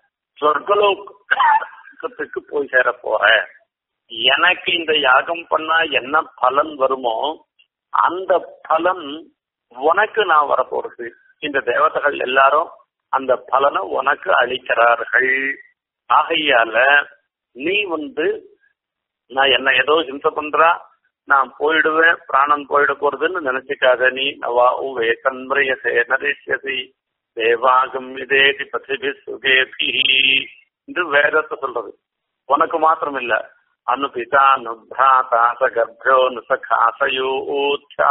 சொர்க்கலோகத்துக்கு போய் சேர போற எனக்கு இந்த யாகம் பண்ணா என்ன பலன் வருமோ அந்த பலன் உனக்கு நான் வரப்போறது இந்த தேவதைகள் எல்லாரும் அந்த பலனை உனக்கு அளிக்கிறார்கள் ஆகையால நீ வந்து நான் என்ன ஏதோ ஹிம்சை பண்றா நான் போயிடுவேன் பிராணன் போயிட போறதுன்னு நினைச்சுக்காத நீ நவா உவே தன்முறையசே நரேஷ்யசி தேவாகம் இதேதி பசிபி சுகேபி என்று வேதத்தை சொல்றது உனக்கு மாத்திரம் இல்ல அனுபிதா நுப்ராதா சகர்பியோ நுசகாசயூச்சா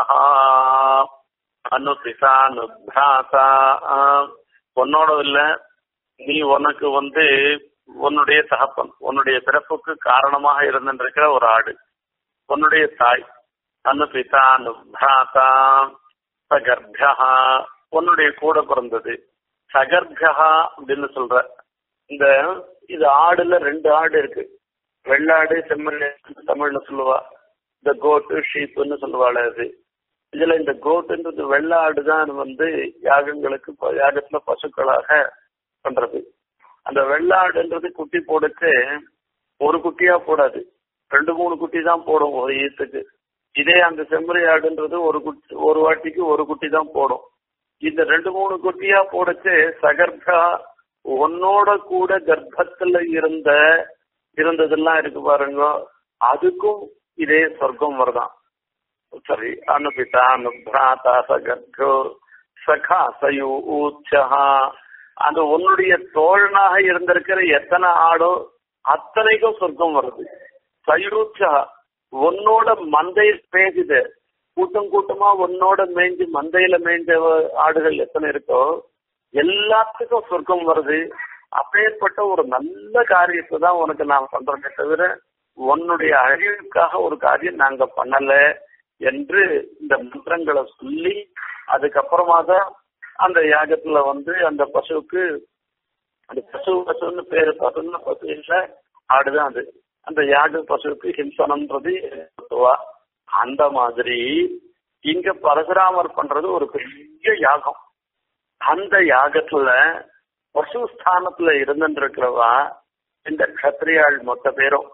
அனுபிதா நுப்ராதா உன்னோட இல்ல நீ உனக்கு வந்து உன்னுடைய தகப்பன் உன்னுடைய பிறப்புக்கு காரணமாக இருந்திருக்கிற ஒரு ஆடு உன்னுடைய தாய் அனுபிதா நுப்ராதா சகர்பியா உன்னுடைய கூட பிறந்தது சகர்பியா அப்படின்னு சொல்ற இந்த இது ஆடுல ரெண்டு ஆடு இருக்கு வெள்ளாடு செம்மறி தமிழ்ல சொல்லுவா இந்த கோட்டு ஷீப்புன்னு சொல்லுவாள் அது இதுல இந்த கோட்டுன்றது வெள்ளாடு தான் வந்து யாகங்களுக்கு ப- யாகத்துல பசுக்களாக பண்றது அந்த வெள்ளாடுன்றது குட்டி போடுச்சு ஒரு குட்டியா போடாது ரெண்டு மூணு குட்டி தான் போடும் ஒரு ஈத்துக்கு இதே அந்த செம்மறி ஆடுன்றது ஒரு குட்டி ஒரு வாட்டிக்கு ஒரு குட்டி தான் போடும் இந்த ரெண்டு மூணு குட்டியா போடுச்சு சகர்ப்பா உன்னோட கூட கர்ப்பத்துல இருந்த இருந்ததெல்லாம் இருக்கு பாருங்க அதுக்கும் இதே சொர்க்கம் வருதான் சரி அனுபிதா அனுபிராதா சகர்கோ சகா சயு ஊச்சஹா அந்த உன்னுடைய தோழனாக இருந்திருக்கிற எத்தனை ஆடோ அத்தனைக்கும் சொர்க்கம் வருது சயூச்சா உன்னோட மந்தை மேய்ஞ்சுது கூட்டம் கூட்டமா உன்னோட மேய்ஞ்சு மந்தையில மேய்ஞ்ச ஆடுகள் எத்தனை இருக்கோ எல்லாத்துக்கும் சொர்க்கம் வருது அப்பேற்பட்ட ஒரு நல்ல காரியத்தை தான் உனக்கு நான் பண்றேனே தவிர உன்னுடைய அழிவுக்காக ஒரு காரியம் நாங்க பண்ணல என்று இந்த மந்திரங்களை சொல்லி அதுக்கப்புறமா தான் அந்த யாகத்துல வந்து அந்த பசுவுக்கு அந்த பசு பசுன்னு பேரு பசுன்னு பசு இல்ல ஆடுதான் அது அந்த யாக பசுவுக்கு ஹிம்சனம்ன்றது சொல்லுவா அந்த மாதிரி இங்க பரசுராமர் பண்றது ஒரு பெரிய யாகம் அந்த யாகத்துல பசு ஸ்தானத்துல இருந்துருக்கிறவா இந்த கத்திரியாள் மொத்த பேரும்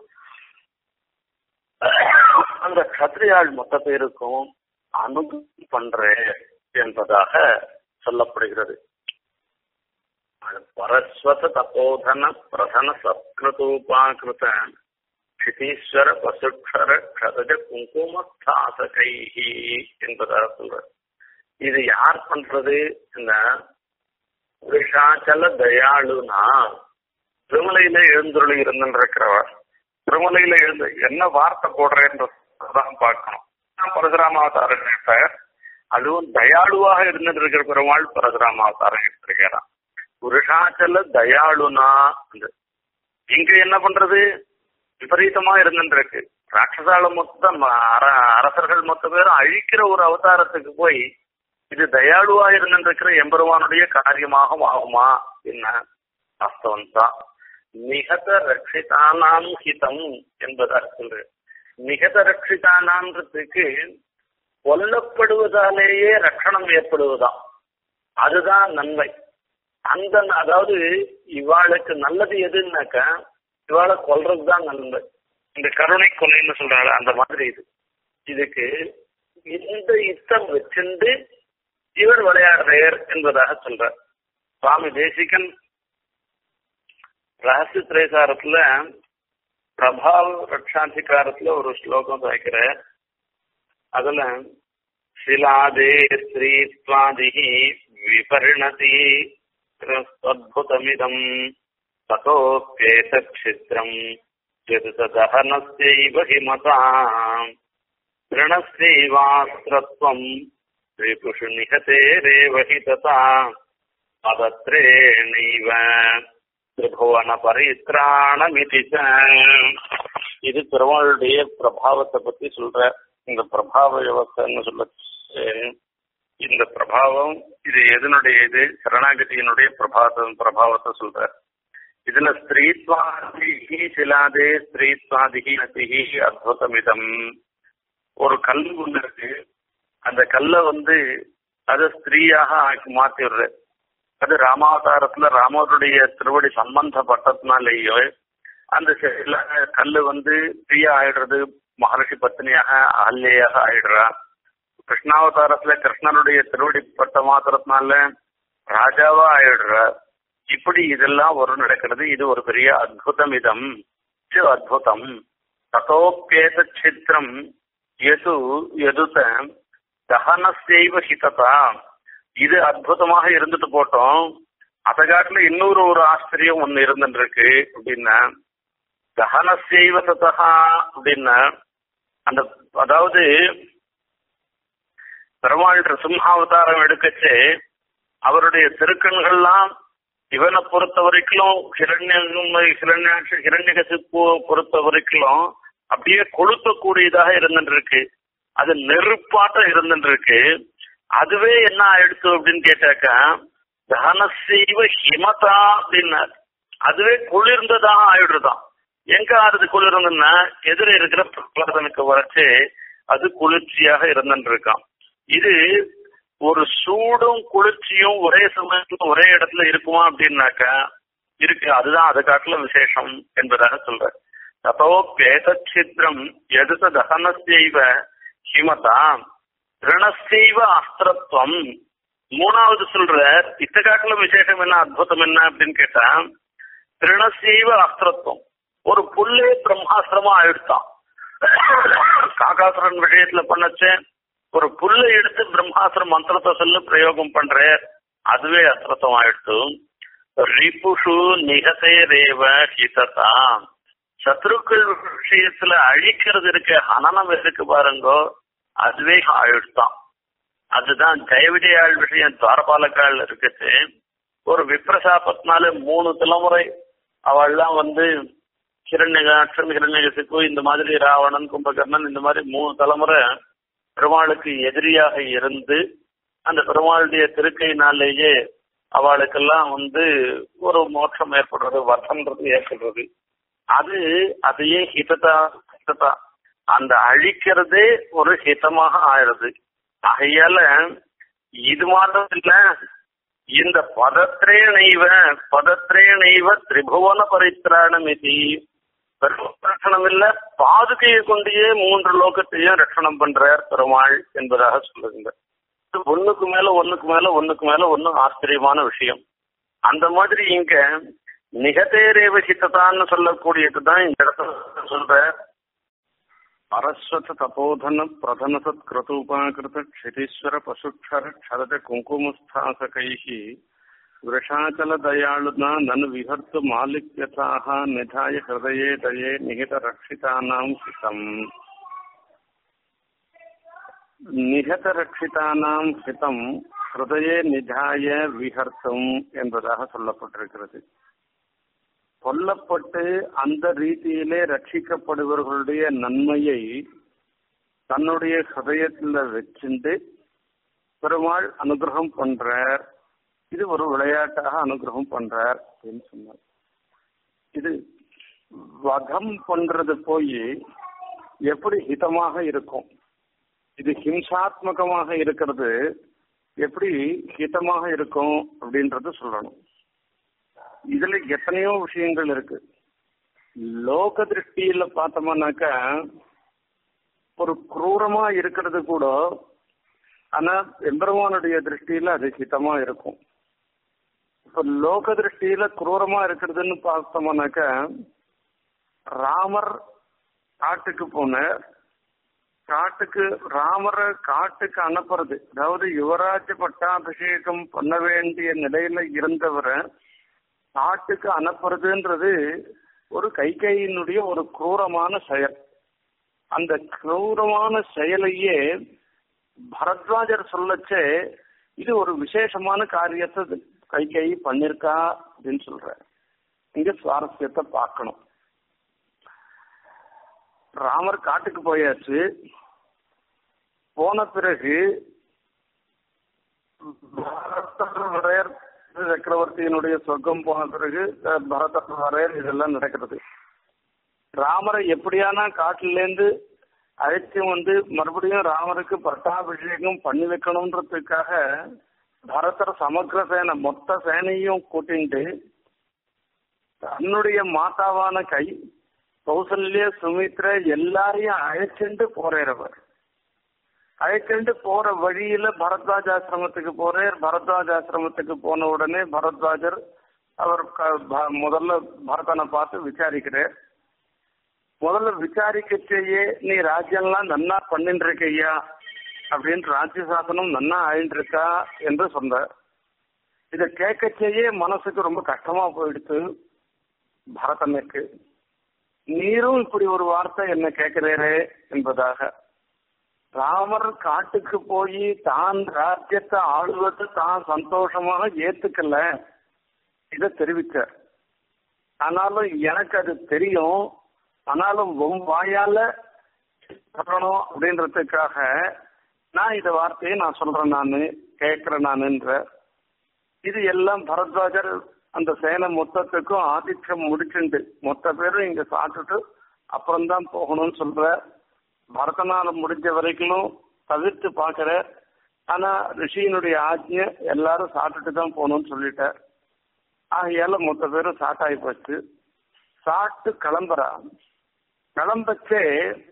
அந்த கத்திரியாள் மொத்த பேருக்கும் அனுகூலம் பண்றேன் என்பதாக சொல்லப்படுகிறது பரஸ்வத தபோதன பிரதன சத்கிருதோபாகிருத க்ஷிதீஸ்வர பசுக்ஷர கதஜ குங்குமஸ்தாசகை என்பதாக சொல்ற இது யார் பண்றது விஷாச்சல தயாளுனா திருமலையில எழுந்துருளி இருந்துருக்கிறவர் திருமலையில எழுந்து என்ன வார்த்தை போடுறேன்றதான் பார்க்கணும் நான் பரசுராம அவதாரம் எடுத்தார் அதுவும் தயாளுவாக இருந்துட்டு இருக்கிற பெருமாள் பரசுராம அவதாரம் எடுத்திருக்கிறான் புருஷாச்சல தயாளுனா இங்க என்ன பண்றது விபரீதமா இருந்துருக்கு ராட்சசால மொத்தம் அர- அரசர்கள் மொத்த பேரும் அழிக்கிற ஒரு அவதாரத்துக்கு போய் இது தயாளுவா இருந்திருக்கிற எம்பெருமானுடைய காரியமாக ஆகுமா என்ன வாஸ்தவம் தான் நிகத ரட்சிதானாம் ஹிதம் என்பதாக சொல்ற நிகத ரட்சிதானான்றதுக்கு கொல்லப்படுவதாலேயே ரட்சணம் ஏற்படுவதாம் அதுதான் நன்மை அந்த அதாவது இவாளுக்கு நல்லது எதுன்னாக்கா இவாளை கொல்றதுதான் நன்மை இந்த கருணை கொலைன்னு சொல்றாள் அந்த மாதிரி இது இதுக்கு இந்த யுத்தம் வச்சிருந்து இவர் விளையாடுறார் என்பதாக சொல்றார் சுவாமி தேசிகன் ரகசிய திரைசாரத்துல பிரபாவ ரட்சாதிகாரத்துல ஒரு ஸ்லோகம் வைக்கிற அதுல சிலாதே ஸ்ரீத்வாதிகி விபரிணதி அத்புதமிதம் ததோப்பேதக்ஷித்ரம் यदि दहनस्यैव हिमताम् ऋणस्यैवास्त्रत्वम् रिपुषु निहतेरेव हि तथा पदत्रेणैव திரிபுவன பரித்ராணமிதி இது பெருமாளுடைய பிரபாவத்தை பத்தி சொல்ற இந்த பிரபாவ வியவஸ்தைன்னு சொல்ல இந்த பிரபாவம் இது எதனுடைய இது சரணாகதியினுடைய பிரபாவ பிரபாவத்தை சொல்ற இதுல ஸ்திரீத்வாதிகி சிலாதே ஸ்திரீத்வாதிகி நதிகி அத்புதமிதம் ஒரு கல் ஒண்ணு இருக்கு அந்த கல்லை வந்து அதை ஸ்திரீயாக ஆக்கி மாத்தி விடுற அது ராமாவதாரத்துல ராமருடைய திருவடி சம்பந்தப்பட்டதுனாலேயோ அந்த சில கல்லு வந்து ஸ்திரீயா ஆயிடுறது மகர்ஷி பத்னியாக அகல்யாக ஆயிடுறா கிருஷ்ணாவதாரத்துல கிருஷ்ணனுடைய திருவடி பட்ட மாத்திரத்தினால ராஜாவா ஆயிடுறா இப்படி இதெல்லாம் ஒரு நடக்கிறது இது ஒரு பெரிய அத்புதம் இதம் இது அத்புதம் ததோப்பேத சித்திரம் எது எதுத தகனசைவ ஹிததா இது அற்புதமாக இருந்துட்டு போட்டோம் அதை காட்டுல இன்னொரு ஒரு ஆச்சரியம் ஒண்ணு இருந்துட்டு இருக்கு அப்படின்னா தகனசைவ சதா அப்படின்னா அந்த அதாவது பெருமாள் சிம்ஹாவதாரம் எடுக்கச்சு அவருடைய திருக்கண்கள்லாம் இவனை பொறுத்த வரைக்கும் ஹிரண்யம் ஹிரண்யாட்சி ஹிரண்யகசிப்பு பொறுத்த வரைக்கும் அப்படியே கொளுத்தக்கூடியதாக இருந்துட்டு இருக்கு அது நெருப்பாட்டம் இருந்துட்டு இருக்கு அதுவே என்ன ஆயிடுச்சு அப்படின்னு கேட்டாக்கா தனசைவ ஹிமதா அப்படின்னார் அதுவே குளிர்ந்ததாக ஆயிடுறதாம் எங்க ஆறுது குளிர்ந்ததுன்னா எதிர இருக்கிற பிரகலாதனுக்கு வரைச்சு அது குளிர்ச்சியாக இருந்துட்டு இருக்கான் இது ஒரு சூடும் குளிர்ச்சியும் ஒரே சமயத்துல ஒரே இடத்துல இருக்குமா அப்படின்னாக்கா இருக்கு அதுதான் அது காட்டுல விசேஷம் என்பதாக சொல்ற ததோப்பேதச்சித்ரம் எதுத தகனசைவ ஹிமதா ரிணசைவ அஸ்திரத்துவம் மூணாவது சொல்ற இத்த காட்டுல விசேஷம் என்ன அற்புதம் என்ன அப்படின்னு கேட்டா திருணசைவ அஸ்திரத்துவம் ஒரு புல்லே பிரம்மாஸ்திரமா ஆயிடுத்தான் காகாசுரன் விஷயத்துல பண்ணச்சே ஒரு புல்லை எடுத்து பிரம்மாஸ்திரம் மந்திரத்தை சொல்லி பிரயோகம் பண்ற அதுவே அஸ்திரத்தம் ஆயிடுத்து ரிபுஷு நிகதே ரேவ ஹிததா சத்ருக்கள் விஷயத்துல அழிக்கிறது இருக்க ஹனனம் இருக்கு பாருங்கோ அதுவே ஆயிடுத்தான் அதுதான் ஜெயவிஜயாள் விஷயம் துவாரபாலக்காள் இருக்குது ஒரு விப்ரசாபத்தினால மூணு தலைமுறை அவள்லாம் வந்து ஹிரண்யகாட்சன் ஹிரண்யகசிப்பு இந்த மாதிரி ராவணன் கும்பகர்ணன் இந்த மாதிரி மூணு தலைமுறை பெருமாளுக்கு எதிரியாக இருந்து அந்த பெருமாளுடைய திருக்கையினாலேயே அவளுக்கெல்லாம் வந்து ஒரு மோட்சம் ஏற்படுறது வர்த்தன்றது ஏற்படுறது அது அதையே ஹிததா ஹிததா அந்த அழிக்கிறதே ஒரு ஹிதமாக ஆயிடுது ஆகையால இது மாத்திரம் இல்ல இந்த பதத்திரே நெய்வ பதத்திரே நெய்வ திரிபுவன பரித்திராணம் இது ரட்சணம் இல்ல பாதுகையை கொண்டே மூன்று லோகத்தையும் ரட்சணம் பண்றார் பெருமாள் என்பதாக சொல்லுகின்ற ஒண்ணுக்கு மேல ஒண்ணுக்கு மேல ஒண்ணுக்கு மேல ஒண்ணு ஆச்சரியமான விஷயம் அந்த மாதிரி இங்க நிகதேரேவ சித்ததான்னு சொல்லக்கூடியதுதான் இந்த இடத்துல சொல்ற அரஸ்வத தபோதன பிரதன சத் கிரதூபாகிருத க்ஷிதீஸ்வர பசுக்ஷர க்ஷரஜ குங்குமஸ்தாசகைः वृषाचल दयालुना नन विहर्तु मालिक्यताः निधाय हृदये दये निहित रक्षितानां हितम् நிகத ரட்சிதானாம் ஹிதம் ஹிருதயே நிதாய விஹர்த்தம் என்பதாக சொல்லப்பட்டிருக்கிறது கொல்லப்பட்டு அந்த ரீதியிலே ரட்சிக்கப்படுபவர்களுடைய நன்மையை தன்னுடைய ஹிருதயத்தில் வச்சுண்டு பெருமாள் அனுகிரகம் பண்றார் இது ஒரு விளையாட்டாக அனுகிரகம் பண்றார் அப்படின்னு சொன்னார் இது வகம் பண்றது போய் எப்படி ஹிதமாக இருக்கும் இது ஹிம்சாத்மகமாக இருக்கிறது எப்படி ஹிதமாக இருக்கும் அப்படின்றது சொல்லணும் இதுல எத்தனையோ விஷயங்கள் இருக்கு லோக திருஷ்டியில பார்த்தோம்னாக்கா ஒரு குரூரமா இருக்கிறது கூட ஆனா எம்பெருமானுடைய திருஷ்டியில அது ஹிதமா இருக்கும் இப்ப லோக திருஷ்டியில குரூரமா இருக்கிறதுன்னு பார்த்தோம்னாக்கா ராமர் காட்டுக்கு போனார் காட்டுக்கு ராமரை காட்டுக்கு அனுப்புறது அதாவது யுவராஜ பட்டாபிஷேகம் பண்ண வேண்டிய நிலையில இருந்தவரை காட்டுக்கு அனுப்புறதுன்றது ஒரு கைகையினுடைய ஒரு குரூரமான செயல் அந்த குரூரமான செயலையே பரத்வாஜர் சொல்லச்சே இது ஒரு விசேஷமான காரியத்தை கைகை பண்ணிருக்கா அப்படின்னு சொல்ற இங்க சுவாரஸ்யத்தை பார்க்கணும் ராமர் காட்டுக்கு போயாச்சு போன பிறகு பரதர் சக்கரவர்த்தியினுடைய சொர்க்கம் போன பிறகு பரதர் வரையர் இதெல்லாம் நடக்கிறது ராமரை எப்படியானா காட்டிலேருந்து அழைத்து வந்து மறுபடியும் ராமருக்கு பட்டாபிஷேகம் பண்ணி வைக்கணுன்றதுக்காக பரதர் சமக்கிர சேனை மொத்த சேனையும் கூட்டிட்டு தன்னுடைய மாதாவான கை கௌசல்ய சுமித்ர எல்லாரையும் அழைச்சிட்டு போறவர் அழைச்சிட்டு போற வழியில பரத்வாஜ ஆசிரமத்துக்கு போறார் பரத்வாஜ ஆசிரமத்துக்கு போன உடனே பரத்வாஜர் அவர் முதல்ல பரதனை பார்த்து விசாரிக்கிறார் முதல்ல விசாரிக்கச்சேயே நீ ராஜ்யம்லாம் நன்னா பண்ணிட்டு இருக்கையா அப்படின்னு ராஜ்ய சாசனம் நன்னா ஆயிட்டு இருக்கா என்று சொன்னார் இதை கேட்கச்சேயே மனசுக்கு ரொம்ப கஷ்டமா போயிடுத்து பரதனுக்கு நீரும் இப்படி ஒரு வார்த்தை என்ன கேட்கிறேரே என்பதாக ராமர் காட்டுக்கு போய் தான் ராஜ்யத்தை ஆளுவதை தான் சந்தோஷமாக ஏத்துக்கல இத தெரிவிச்சார் ஆனாலும் எனக்கு அது தெரியும் ஆனாலும் உன் வாயால சொல்லணும் அப்படின்றதுக்காக நான் இந்த வார்த்தையை நான் சொல்றேன் நானு கேட்கிறேன் நானுன்ற இது எல்லாம் பரத்வாஜர் அந்த சேனை மொத்தத்துக்கும் ஆதித்யம் முடிச்சுண்டு மொத்த பேரும் இங்க சாப்பிட்டுட்டு அப்புறம்தான் போகணும்னு சொல்ற பரதனால முடிஞ்ச வரைக்கும் தவிர்த்து பாக்குற ஆனா ரிஷியினுடைய ஆஜ்ஞை எல்லாரும் சாப்பிட்டுட்டு தான் போகணும்னு சொல்லிட்டார் ஆகையால மொத்த பேரும் சாட்டாகி போச்சு சாப்பிட்டு கிளம்புறா கிளம்பச்சே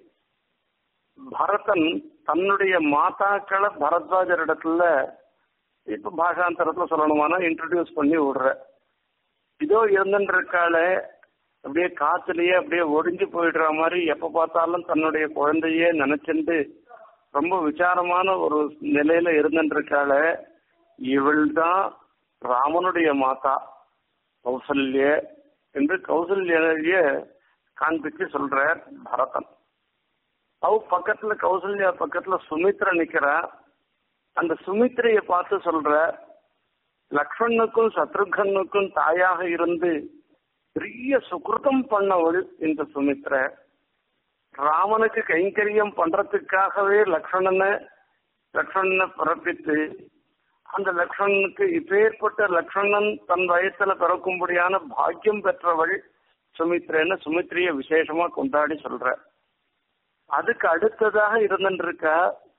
பரதன் தன்னுடைய மாதாக்களை பரத்வாஜர் இடத்துல இப்ப பாஷாந்தரத்துல சொல்லணுமானா இன்ட்ரடியூஸ் பண்ணி விடுற இதோ இருந்துருக்காளே அப்படியே காத்துலயே அப்படியே ஒடிஞ்சு போயிடுற மாதிரி எப்ப பார்த்தாலும் தன்னுடைய குழந்தையே நினைச்சுட்டு ரொம்ப விசாரமான ஒரு நிலையில இருந்துருக்காளே இவள் தான் ராமனுடைய மாதா கௌசல்ய என்று கௌசல்ய காண்பிச்சு சொல்றார் பரதன் அவ பக்கத்துல கௌசல்யா பக்கத்துல சுமித்ரா நிக்கிறா அந்த சுமித்ரைய பார்த்து சொல்ற லக்ஷ்மணுக்கும் சத்ருகனுக்கும் தாயாக இருந்து பெரிய சுகிருதம் பண்ணவள் இந்த சுமித்ர ராமனுக்கு கைங்கரியம் பண்றதுக்காகவே லக்ஷ்மணனை லக்ஷ்மணனை பிறப்பித்து அந்த லக்ஷ்மணனுக்கு இப்பேற்பட்ட லக்ஷ்மணன் தன் வயசுல பிறக்கும்படியான பாக்கியம் பெற்றவள் சுமித்ரன்னு சுமித்ரிய விசேஷமா கொண்டாடி சொல்ற அதுக்கு அடுத்ததாக இருந்துருக்கா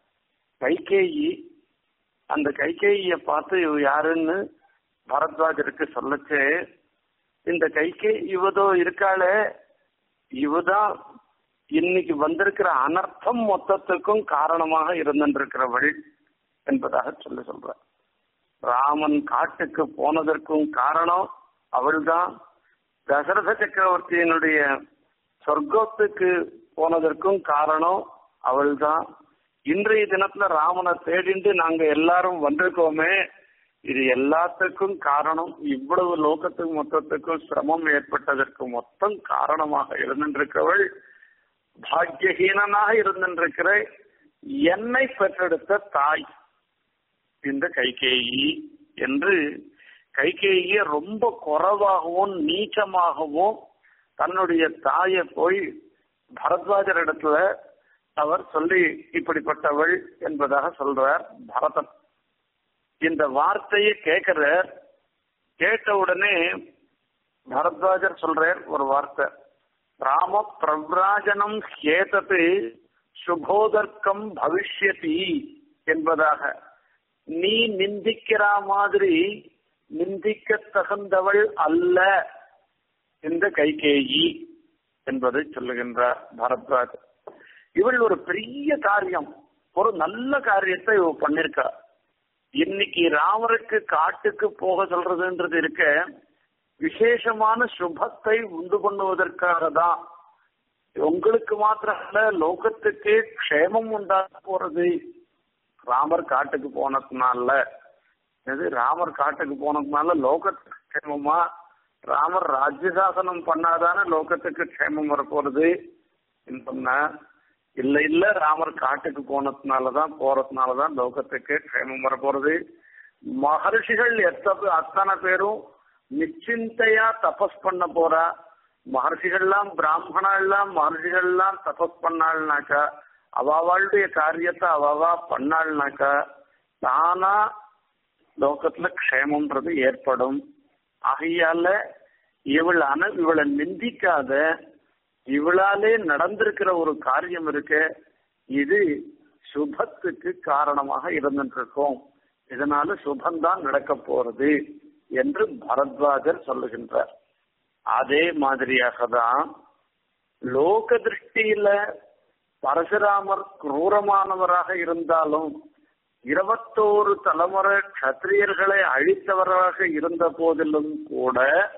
கைகேயி அந்த கைகேயிய பார்த்து இவ யாருன்னு பரத்வாஜருக்கு சொல்லச்சே இந்த கைகே இவதோ இருக்காளே இவதான் இன்னைக்கு வந்திருக்கிற அனர்த்தம் மொத்தத்துக்கும் காரணமாக இருந்திருக்கிறவள் என்பதாக சொல்லி சொல்ற ராமன் காட்டுக்கு போனதற்கும் காரணம் அவள்தான் தசரத சக்கரவர்த்தியினுடைய சொர்க்கத்துக்கு போனதற்கும் காரணம் அவள்தான் இன்றைய தினத்துல ராமனை தேடிண்டு நாங்க எல்லாரும் வந்திருக்கோமே இது எல்லாத்துக்கும் காரணம் இவ்வளவு லோகத்துக்கு மொத்தத்துக்கும் சிரமம் ஏற்பட்டதற்கு மொத்தம் காரணமாக இருந்திருக்கிறவள் பாக்கியஹீனனாக இருந்திருக்கிற என்னை பெற்றெடுத்த தாய் இந்த கைகேயி என்று கைகேயிய ரொம்ப குறைவாகவும் நீச்சமாகவும் தன்னுடைய தாயை போய் பரத்வாஜர் இடத்துல அவர் சொல்லி இப்படிப்பட்டவள் என்பதாக சொல்றார் பரதன் இந்த வார்த்தையை கேட்கிற கேட்ட உடனே பரத்வாஜர் சொல்றார் ஒரு வார்த்தை ராம பிரவ்ராஜனம் ஹேதத்து சுபோதர்க்கம் பவிஷ்யதி என்பதாக நீ நிந்திக்கிற மாதிரி நிந்திக்க தகுந்தவள் அல்ல இந்த கைகேயி என்பதை சொல்லுகின்றார் பரத்வாஜ் இவள் ஒரு பெரிய காரியம் ஒரு நல்ல காரியத்தை இவ பண்ணிருக்கா இன்னைக்கு ராமருக்கு காட்டுக்கு போக சொல்றதுன்றது இருக்க விசேஷமான சுபத்தை உண்டு பண்ணுவதற்காக தான் உங்களுக்கு மாத்திரம் இல்ல லோகத்துக்கு க்ஷேமம் உண்டாக போறது ராமர் காட்டுக்கு போனதுனால இது ராமர் காட்டுக்கு போனதுனால லோகத்துக்கு க்ஷேமமா ராமர் ராஜ்யசாசனம் பண்ணாதானே லோகத்துக்கு க்ஷேமம் வரப்போறது சொன்ன இல்ல இல்ல ராமர் காட்டுக்கு போனதுனாலதான் போறதுனாலதான் லோகத்துக்கு க்ஷேமம் வரப்போறது மகர்ஷிகள் எத்தனை அத்தனை பேரும் நிச்சிந்தையா தபஸ் பண்ண போறா மகர்ஷிகள்லாம் பிராமணா எல்லாம் மகர்ஷிகள்லாம் தபஸ் பண்ணாள்னாக்கா அவாவாளுடைய காரியத்தை அவாவா பண்ணாள்னாக்கா தானா லோகத்துல க்ஷேமம்ன்றது ஏற்படும் ஆகையால இவள் அன இவளை நிந்திக்காத இவளாலே நடந்திருக்கிற ஒரு காரியம் இருக்கு இது சுபத்துக்கு காரணமாக இருந்துருக்கோம் இதனால சுபந்தான் நடக்க போறது என்று பரத்வாஜர் சொல்லுகின்றார் அதே மாதிரியாக தான் லோக திருஷ்டியில பரசுராமர் குரூரமானவராக இருந்தாலும் இருபத்தோரு தலைமுறை கத்திரியர்களை அழித்தவராக இருந்த போதிலும் கூட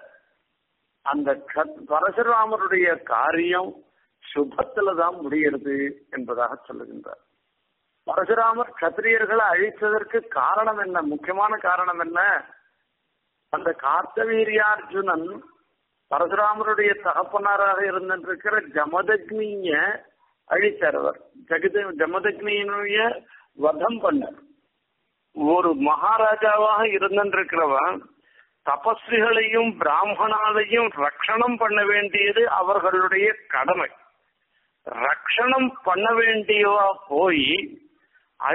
அந்த பரசுராமருடைய காரியம் சுபத்துல தான் முடிகிறது என்பதாக சொல்லுகின்றார் பரசுராமர் கத்திரியர்களை அழித்ததற்கு காரணம் என்ன முக்கியமான காரணம் என்ன அந்த கார்த்தவீரியார்ஜுனன் பரசுராமருடைய தகப்பனாராக இருந்திருக்கிற ஜமதக்னிய அழித்தார் அவர் ஜெகத ஜமதக்னியினுடைய வதம் பண்ணார் ஒரு மகாராஜாவாக இருந்திருக்கிறவன் தபஸ்விகளையும் பிராமணாலையும் ரட்சணம் பண்ண வேண்டியது அவர்களுடைய கடமை ரட்சணம் பண்ண வேண்டியவா போய்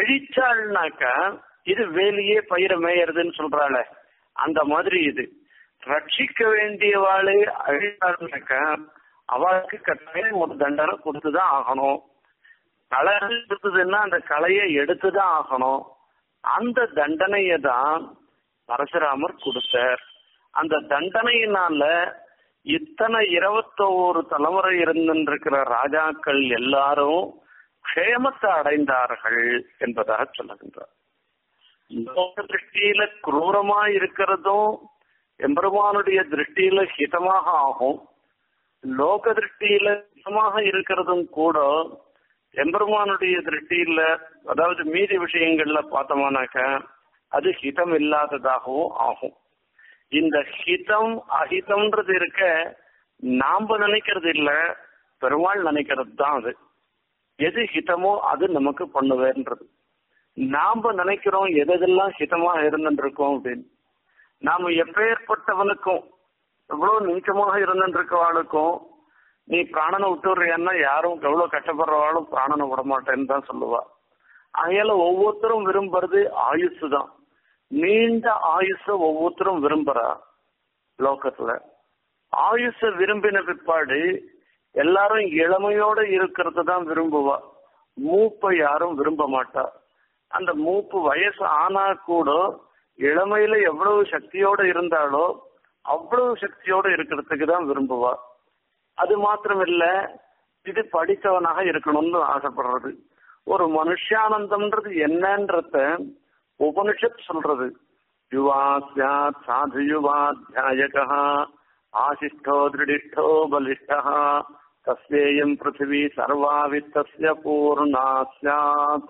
அழிச்சாள்னாக்கா இது வேலையே பயிர மேயறதுன்னு சொல்றாள அந்த மாதிரி இது ரட்சிக்க வேண்டியவாளே அழித்தாருனாக்க அவளுக்கு கட்டாயம் ஒரு தண்டனை கொடுத்துதான் ஆகணும் களை எடுத்ததுன்னா அந்த கலையை எடுத்துதான் ஆகணும் அந்த தண்டனையை தான் பரசுராமர் கொடுத்தார் அந்த தண்டனையினால இத்தனை இருபத்தோரு தலைமுறை இருந்திருக்கிற ராஜாக்கள் எல்லாரும் க்ஷேமத்தை அடைந்தார்கள் என்பதாக சொல்லுகின்றார் லோக திருஷ்டியில குரூரமா இருக்கிறதும் எம்பெருமானுடைய திருஷ்டியில ஹிதமாக ஆகும் லோக திருஷ்டியில ஹிதமாக இருக்கிறதும் கூட எம்பெருமானுடைய திருஷ்டியில அதாவது மீதி விஷயங்கள்ல பார்த்தோம்னாக்க அது ஹிதம் இல்லாததாகவும் ஆகும் இந்த ஹிதம் அஹிதம்ன்றது இருக்க நாம நினைக்கிறது இல்ல பெருமாள் நினைக்கிறது தான் அது எது ஹிதமோ அது நமக்கு பண்ணுவேன்றது நாம நினைக்கிறோம் எதெல்லாம் ஹிதமா இருந்துருக்கோம் அப்படின்னு நாம எப்பேற்பட்டவனுக்கும் எவ்வளவு நீச்சமாக இருந்துருக்கவாளுக்கும் நீ பிராணனை விட்டுறியான்னா யாரும் எவ்வளவு கஷ்டப்படுறவாளும் பிராணனை விட மாட்டேன்னு தான் சொல்லுவா ஆகையால ஒவ்வொருத்தரும் விரும்புறது ஆயுசு தான் நீண்ட ஆயுச ஒவ்வொருத்தரும் விரும்புறா லோகத்துல ஆயுச விரும்பின பிற்பாடு எல்லாரும் இளமையோட இருக்கிறது தான் விரும்புவா மூப்பை யாரும் விரும்ப மாட்டா அந்த மூப்பு வயசு ஆனா கூட இளமையில எவ்வளவு சக்தியோட இருந்தாலோ அவ்வளவு சக்தியோட இருக்கிறதுக்கு தான் விரும்புவா அது மாத்திரம் இல்ல இது படித்தவனாக இருக்கணும்னு ஆசைப்படுறது ஒரு மனுஷானந்தம்ன்றது என்னன்றத உபனிஷத் சொல்றது யுவா சாத் சாது யுவாத்தியாயக ஆசிஷ்டோ திருடிஷ்டோ பலிஷ்டா தஸ்யேயம் பிருத்திவி சர்வா வித்தஸ்ய பூர்ணா சாத்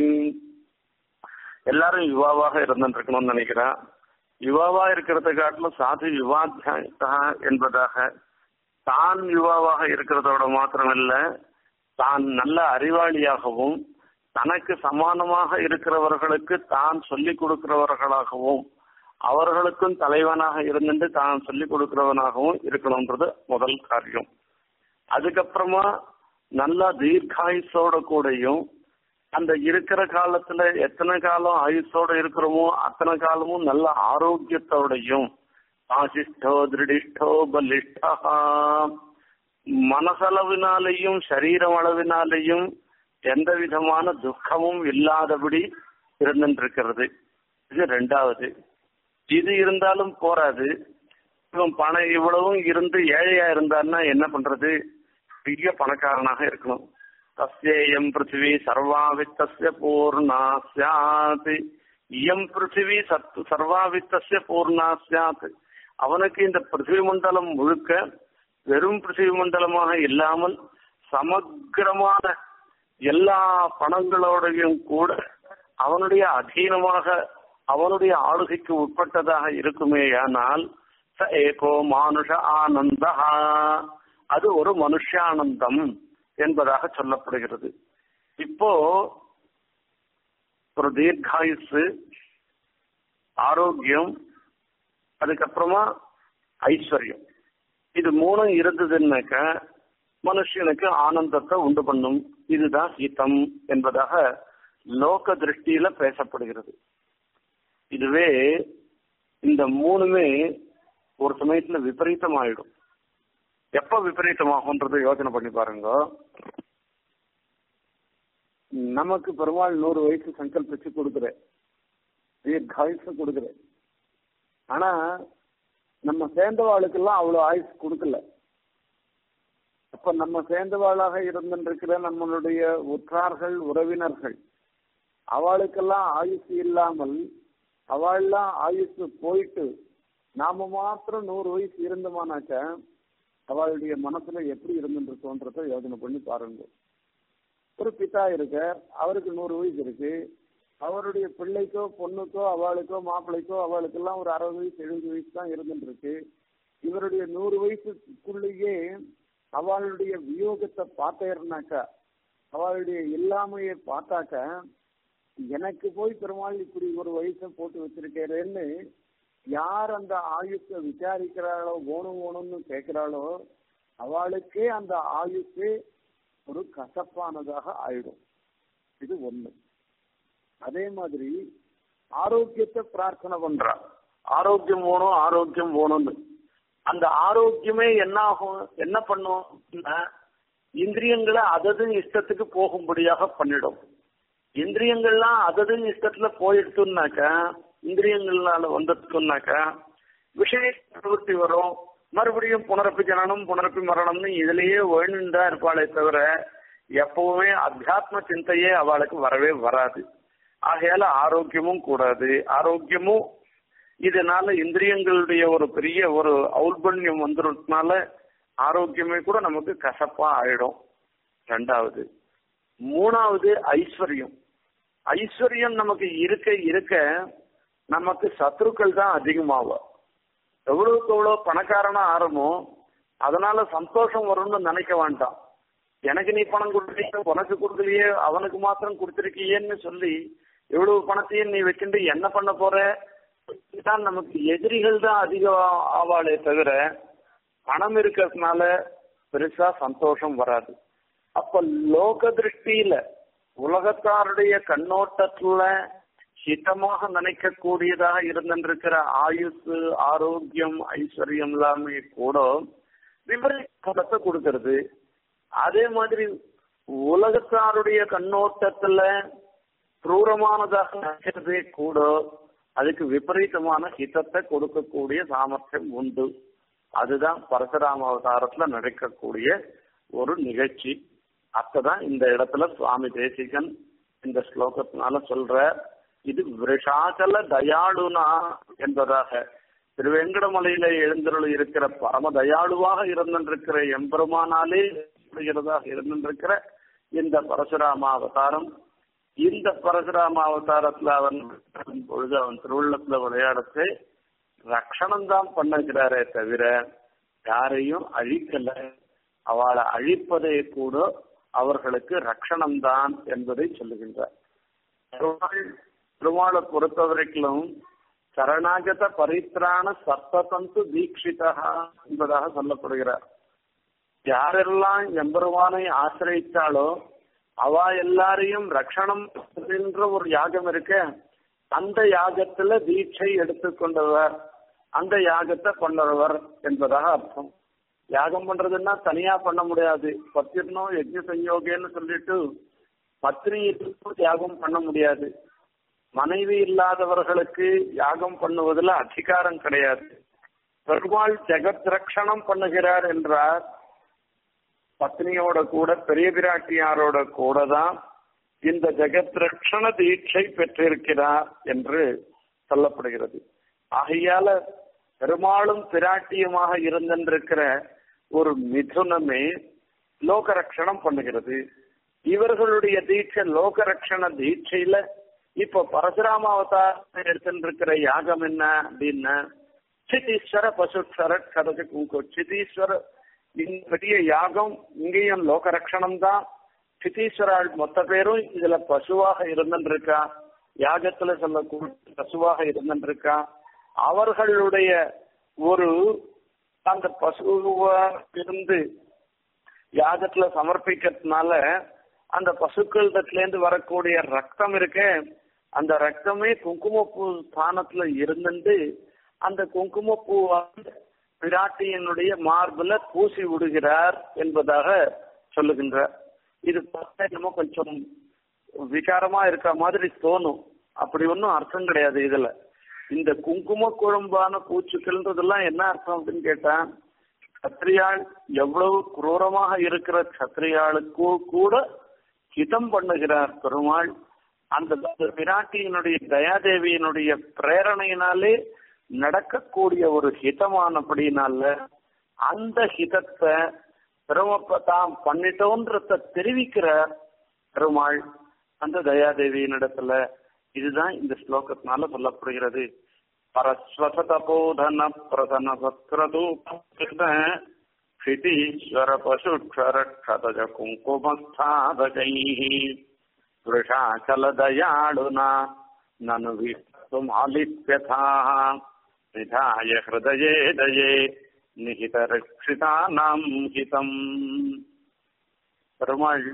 எல்லாரும் யுவாவாக இருந்துருக்கணும்னு நினைக்கிறேன் யுவாவா இருக்கிறத காட்டிலும் சாது யுவாத்தியாயகா என்பதாக தான் யுவாவாக இருக்கிறதோட மாத்திரமல்ல தான் நல்ல அறிவாளியாகவும் தனக்கு சமானமாக இருக்கிறவர்களுக்கு தான் சொல்லிக் கொடுக்கிறவர்களாகவும் அவர்களுக்கும் தலைவனாக இருந்துட்டு தான் சொல்லிக் கொடுக்கிறவனாகவும் இருக்கணும்ன்றது முதல் காரியம் அதுக்கப்புறமா நல்லா தீர்க்காயுசோட கூடயும் அந்த இருக்கிற காலத்துல எத்தனை காலம் ஆயுசோட இருக்கிறோமோ அத்தனை காலமும் நல்ல ஆரோக்கியத்தோடையும் ஆசிஷ்டோ திருடிஷ்டோ பலிஷ்டா மனசளவினாலேயும் சரீரம் அளவினாலேயும் எந்த விதமான துக்கமும் இல்லாதபடி இருந்துருக்கிறது இது ரெண்டாவது இது இருந்தாலும் போராது இவன் பணம் இவ்வளவும் இருந்து ஏழையா இருந்தான்னா என்ன பண்றது பெரிய பணக்காரனாக இருக்கணும் தஸ்யேயம் பிருத்திவி சர்வாவித்தஸ்ய பூர்ணா சியாத் இயம் பிருத்திவி சத் சர்வாவித்தஸ்ய பூர்ணா சியாத் அவனுக்கு இந்த பிருத்திவி மண்டலம் முழுக்க வெறும் பிருத்திவி மண்டலமாக இல்லாமல் சமக்கிரமான எல்லா பணங்களோடையும் கூட அவனுடைய அதீனமாக அவனுடைய ஆளுகைக்கு உட்பட்டதாக இருக்குமேயானால் ச ஏகோ மானுஷ ஆனந்த அது ஒரு மனுஷானந்தம் என்பதாக சொல்லப்படுகிறது இப்போ ஒரு தீர்காயுசு ஆரோக்கியம் அதுக்கப்புறமா ஐஸ்வர்யம் இது மூணும் இருந்ததுன்னாக்க மனுஷனுக்கு ஆனந்தத்தை உண்டு பண்ணும் இதுதான் ஹிதம் என்பதாக லோக திருஷ்டியில பேசப்படுகிறது இதுவே இந்த மூணுமே ஒரு சமயத்துல விபரீதம் ஆயிடும் எப்ப விபரீதமாகும்ன்றத யோசனை பண்ணி பாருங்க நமக்கு பெருமாள் நூறு வயசு சங்கல்பிச்சு கொடுக்குற தீர்காயுசு கொடுக்குற ஆனா நம்ம சேர்ந்தவாளுக்கெல்லாம் அவ்வளவு ஆயுசு கொடுக்கல அப்ப நம்ம சேர்ந்தவாளாக இருந்திருக்கிற நம்மளுடைய உற்றார்கள் உறவினர்கள் அவளுக்கெல்லாம் ஆயுசு இல்லாமல் அவள்லாம் ஆயுசு போயிட்டு நாம மாத்திரம் நூறு வயசு இருந்தோமானாக்க அவளுடைய மனசுல எப்படி இருந்துருக்கோன்றத யோசனை பண்ணி பாருங்க ஒரு பிதா இருக்க அவருக்கு நூறு வயசு இருக்கு அவருடைய பிள்ளைக்கோ பொண்ணுக்கோ அவளுக்கோ மாப்பிள்ளைக்கோ அவளுக்கெல்லாம் ஒரு அறுபது வயசு எழுபது வயசு தான் இருந்துருக்கு இவருடைய நூறு வயசுக்குள்ளேயே அவளுடைய வியோகத்தை பார்த்தேன்னாக்கா அவளுடைய இல்லாமையை பார்த்தாக்க எனக்கு போய் பெருமாள் இப்படி ஒரு வயசை போட்டு வச்சிருக்கிறேன்னு யார் அந்த ஆயுஷை விசாரிக்கிறாளோ ஓணும் ஓணும்னு கேட்கிறாளோ அவளுக்கே அந்த ஆயுஷு ஒரு கசப்பானதாக ஆயிடும் இது ஒண்ணு அதே மாதிரி ஆரோக்கியத்தை பிரார்த்தனை பண்றா ஆரோக்கியம் வேணும் ஆரோக்கியம் வேணும்னு அந்த ஆரோக்கியமே என்ன ஆகும் என்ன பண்ணும் அப்படின்னா இந்திரியங்களை அதது இஷ்டத்துக்கு போகும்படியாக பண்ணிடும் இந்திரியங்கள்லாம் அதது இஷ்டத்துல போயிடுத்துனாக்கா இந்திரியங்களால வந்துட்டுனாக்கா விஷய பிரவൃத்தி வரும் மறுபடியும் புனரப்பி ஜனனம் புனரப்பி மரணம்னு இதுலயே வேணுண்டா இருப்பாளே தவிர எப்பவுமே அத்தியாத்ம சிந்தையே அவளுக்கு வரவே வராது ஆகையால ஆரோக்கியமும் கூடாது ஆரோக்கியமும் இதனால இந்திரியங்களுடைய ஒரு பெரிய ஒரு ஔல்பண்யம் வந்துடுறதுனால ஆரோக்கியமே கூட நமக்கு கசப்பா ஆயிடும் ரெண்டாவது மூணாவது ஐஸ்வர்யம் ஐஸ்வர்யம் நமக்கு இருக்க இருக்க நமக்கு சத்ருக்கள் தான் அதிகமாகும் எவ்வளவுக்கு எவ்வளவு பணக்காரனா ஆரம்போ அதனால சந்தோஷம் வரும்னு நினைக்க வேண்டாம் எனக்கு நீ பணம் கொடுத்துருக்க உனக்கு கொடுக்கலையே அவனுக்கு மாத்திரம் கொடுத்துருக்கியேன்னு சொல்லி எவ்வளவு பணத்தையும் நீ வச்சுட்டு என்ன பண்ண போற தான் நமக்கு எதிரிகள் தான் அதிகம் ஆவாளே தவிர பணம் இருக்கிறதுனால பெருசா சந்தோஷம் வராது அப்ப லோக திருஷ்டியில உலகத்தாருடைய கண்ணோட்டத்துல ஹிதமாக நினைக்கக்கூடியதாக இருந்திருக்கிற ஆயுசு ஆரோக்கியம் ஐஸ்வர்யம் எல்லாமே கூட விபரீத பலத்தை கொடுக்கறது அதே மாதிரி உலகத்தாருடைய கண்ணோட்டத்துல குரூரமானதாக நினைக்கிறதே கூட அதுக்கு விபரீதமான ஹிதத்தை கொடுக்கக்கூடிய சாமர்த்தியம் உண்டு அதுதான் பரசுராம அவதாரத்துல நடக்கக்கூடிய ஒரு நிகழ்ச்சி அத்ததான் இந்த இடத்துல சுவாமி தேசிகன் இந்த ஸ்லோகத்தினால சொல்ற இது விஷாச்சல தயாளுனா என்பதாக திருவேங்கடமலையில எழுந்தருள் இருக்கிற பரம தயாளுவாக இருந்திருக்கிற எம்பெருமானாலே இருக்கிறதாக இருந்திருக்கிற இந்த பரசுராம அவதாரம் இந்த பரசுராம அவதாரத்துல அவன் பொழுது அவன் திருவுள்ளத்துல விளையாடத்து ரக்ஷணம் தான் பண்ணுகிறாரே தவிர யாரையும் அழிக்கல அவளை அழிப்பதே கூட அவர்களுக்கு ரக்ஷணம் தான் என்பதை சொல்லுகின்றார் பெருமாளை பொறுத்த வரைக்கும் சரணாகத பரித்ராண சப்ததந்து தீட்சிதா என்பதாக சொல்லப்படுகிறார் யாரெல்லாம் எம்பெருமானை ஆசிரியித்தாலோ அவ எல்லாரையும் ரக்ஷணம் என்ற ஒரு யாகம் இருக்க அந்த யாகத்துல தீட்சை எடுத்துக்கொண்டவர் அந்த யாகத்தை கொண்டவர் என்பதாக அர்த்தம் யாகம் பண்றதுன்னா தனியா பண்ண முடியாது பத்திரனோ யஜ்ய சஞ்சோகேன்னு சொல்லிட்டு பத்னி யாகம் பண்ண முடியாது மனைவி இல்லாதவர்களுக்கு யாகம் பண்ணுவதில் அதிகாரம் கிடையாது பெருமாள் ஜெகத் ரக்ஷணம் பண்ணுகிறார் என்றார் பத்னியோட கூட பெரிய பிராட்டியாரோட கூட தான் இந்த ஜெகத் ரக்ஷண தீட்சை பெற்றிருக்கிறார் என்று சொல்லப்படுகிறது ஆகையால பெருமாளும் பிராட்டியுமாக இருந்திருக்கிற ஒரு மிதுனமே லோக ரட்சணம் பண்ணுகிறது இவர்களுடைய தீட்சை லோக ரட்சண தீட்சையில இப்ப பரசுராம அவதாரம் எடுத்துருக்கிற யாகம் என்ன அப்படின்னா சிதீஸ்வர பசுக்ஷர கதக குங்கோ சிதீஸ்வர இந்த பெரிய யாகம் இங்கேயும் லோக ரட்சணம் தான் சிதீஸ்வரால் மொத்த பேரும் இதுல பசுவாக இருந்துருக்கா யாகத்துல சொல்லக்கூடிய பசுவாக இருந்துருக்கா அவர்களுடைய ஒரு அந்த பசுவா இருந்து யாகத்துல சமர்ப்பிக்கிறதுனால அந்த பசுக்களிடத்துல இருந்து வரக்கூடிய ரத்தம் இருக்கே அந்த ரத்தமே குங்குமப்பூ ஸ்தானத்துல இருந்துட்டு அந்த குங்குமப்பூ பிராட்டியனுடைய மார்புல பூசி விடுகிறார் என்பதாக சொல்லுகின்றார் இது பார்த்தா என்னமோ கொஞ்சம் விகாரமா இருக்க மாதிரி தோணும் அப்படி ஒன்றும் அர்த்தம் கிடையாது இதுல இந்த குங்கும குழம்பான பூச்சிகள்ன்றதெல்லாம் என்ன அர்த்தம் அப்படின்னு கேட்டா சத்திரியாள் எவ்வளவு குரூரமாக இருக்கிற சத்திரியாளுக்கு கூட ஹிதம் பண்ணுகிறார் பெருமாள் அந்த பிராட்டியினுடைய தயாதேவியினுடைய பிரேரணையினாலே நடக்கக்கூடிய ஒரு ஹிதமானபடினால அந்த ஹிதத்தை பெருமப்ப தாம் பண்ணிட்டோன்றத தெரிவிக்கிற பெருமாள் அந்த தயாதேவியினிடத்துல இதுதான் இந்த ஸ்லோகத்தினால சொல்லப்படுகிறது பரஸ்வசதபோதன பிரதன சத்ரதூப क्षितीश्वर पशुक्षरक्षतज कुङ्कुमस्थादकैः वृषाचलदयाळुना ननु विष्टुमालिप्यथाः निधाय हृदये दये நிகிதரட்சிதானாம் ஹிதம் பெருமாள்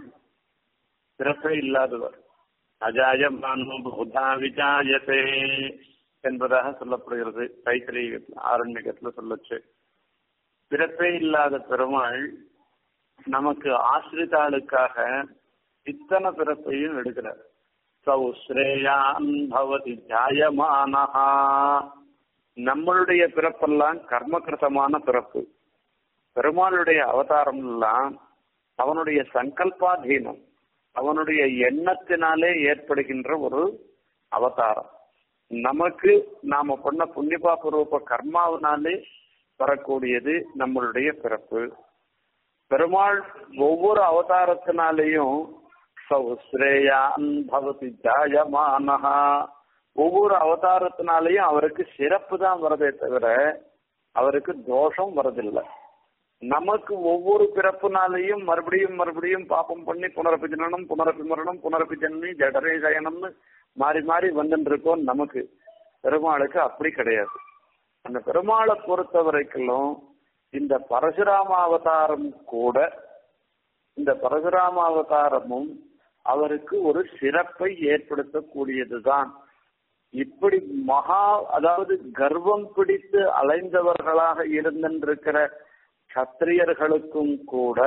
பிறப்பே இல்லாதவர் அஜாயமானோ புதா விஜாயத்தே என்பதாக சொல்லப்படுகிறது தைத்திரி ஆரண்யகத்துல சொல்லச்சு பிறப்பே இல்லாத பெருமாள் நமக்கு ஆசிரிதாளுக்காக இத்தனை பிறப்பையும் எடுக்கிறார் சௌஸ்ரேயான் பவதி ஜாயமானஹா நம்மளுடைய பிறப்பெல்லாம் கர்மகிருதமான பிறப்பு பெருமாளுடைய அவதாரம் எல்லாம் அவனுடைய சங்கல்பாதீனம் அவனுடைய எண்ணத்தினாலே ஏற்படுகின்ற ஒரு அவதாரம் நமக்கு நாம பண்ண புண்ணியபாப ரூப கர்மாவினாலே வரக்கூடியது நம்மளுடைய பிறப்பு பெருமாள் ஒவ்வொரு அவதாரத்தினாலேயும் சௌஸ்ரேயான் பவதி ஜாயமானஹா ஒவ்வொரு அவதாரத்தினாலேயும் அவருக்கு சிறப்பு தான் வரதே தவிர அவருக்கு தோஷம் வரதில்லை நமக்கு ஒவ்வொரு பிறப்புனாலையும் மறுபடியும் மறுபடியும் பாப்பம் பண்ணி புனரப்பி ஜனனம் புனரப்பி மரணம் புனரப்பி ஜன்மி ஜடரே சயனம்னு மாறி மாறி வந்துட்டு இருக்கோம் நமக்கு பெருமாளுக்கு அப்படி கிடையாது அந்த பெருமாளை பொறுத்த வரைக்கும் இந்த பரசுராம அவதாரம் கூட இந்த பரசுராம அவதாரமும் அவருக்கு ஒரு சிறப்பை ஏற்படுத்தக்கூடியதுதான் இப்படி மகா அதாவது கர்வம் பிடித்து அலைந்தவர்களாக இருந்திருக்கிற சத்திரியர்களுக்கும் கூட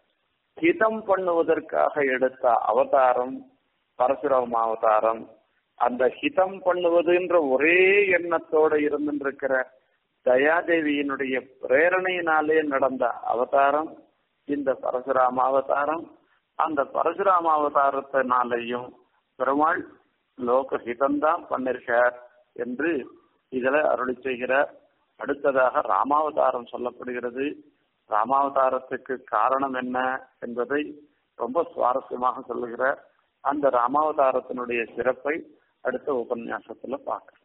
ஹிதம் பண்ணுவதற்காக எடுத்த அவதாரம் பரசுராம அவதாரம் அந்த ஹிதம் பண்ணுவதுன்ற ஒரே எண்ணத்தோட இருந்திருக்கிற தயாதேவியினுடைய பிரேரணையினாலே நடந்த அவதாரம் இந்த பரசுராம அவதாரம் அந்த பரசுராம அவதாரத்தினாலையும் பெருமாள் லோக ஹிதம்தான் பண்ணிருக்கார் என்று இதில் அருளி செய்கிறார் அடுத்ததாக ராமாவதாரம் சொல்லப்படுகிறது ராமாவதாரத்துக்கு காரணம் என்ன என்பதை ரொம்ப சுவாரஸ்யமாக சொல்லுகிறார் அந்த ராமாவதாரத்தினுடைய சிறப்பை அடுத்த உபன்யாசத்துல பார்க்கிறோம்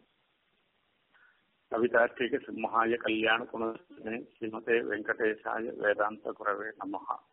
கவிதார்த்திக சிம்மஹாய கல்யாண குண ஸ்ரீமதே வெங்கடேசாய வேதாந்த குரவே நமஹா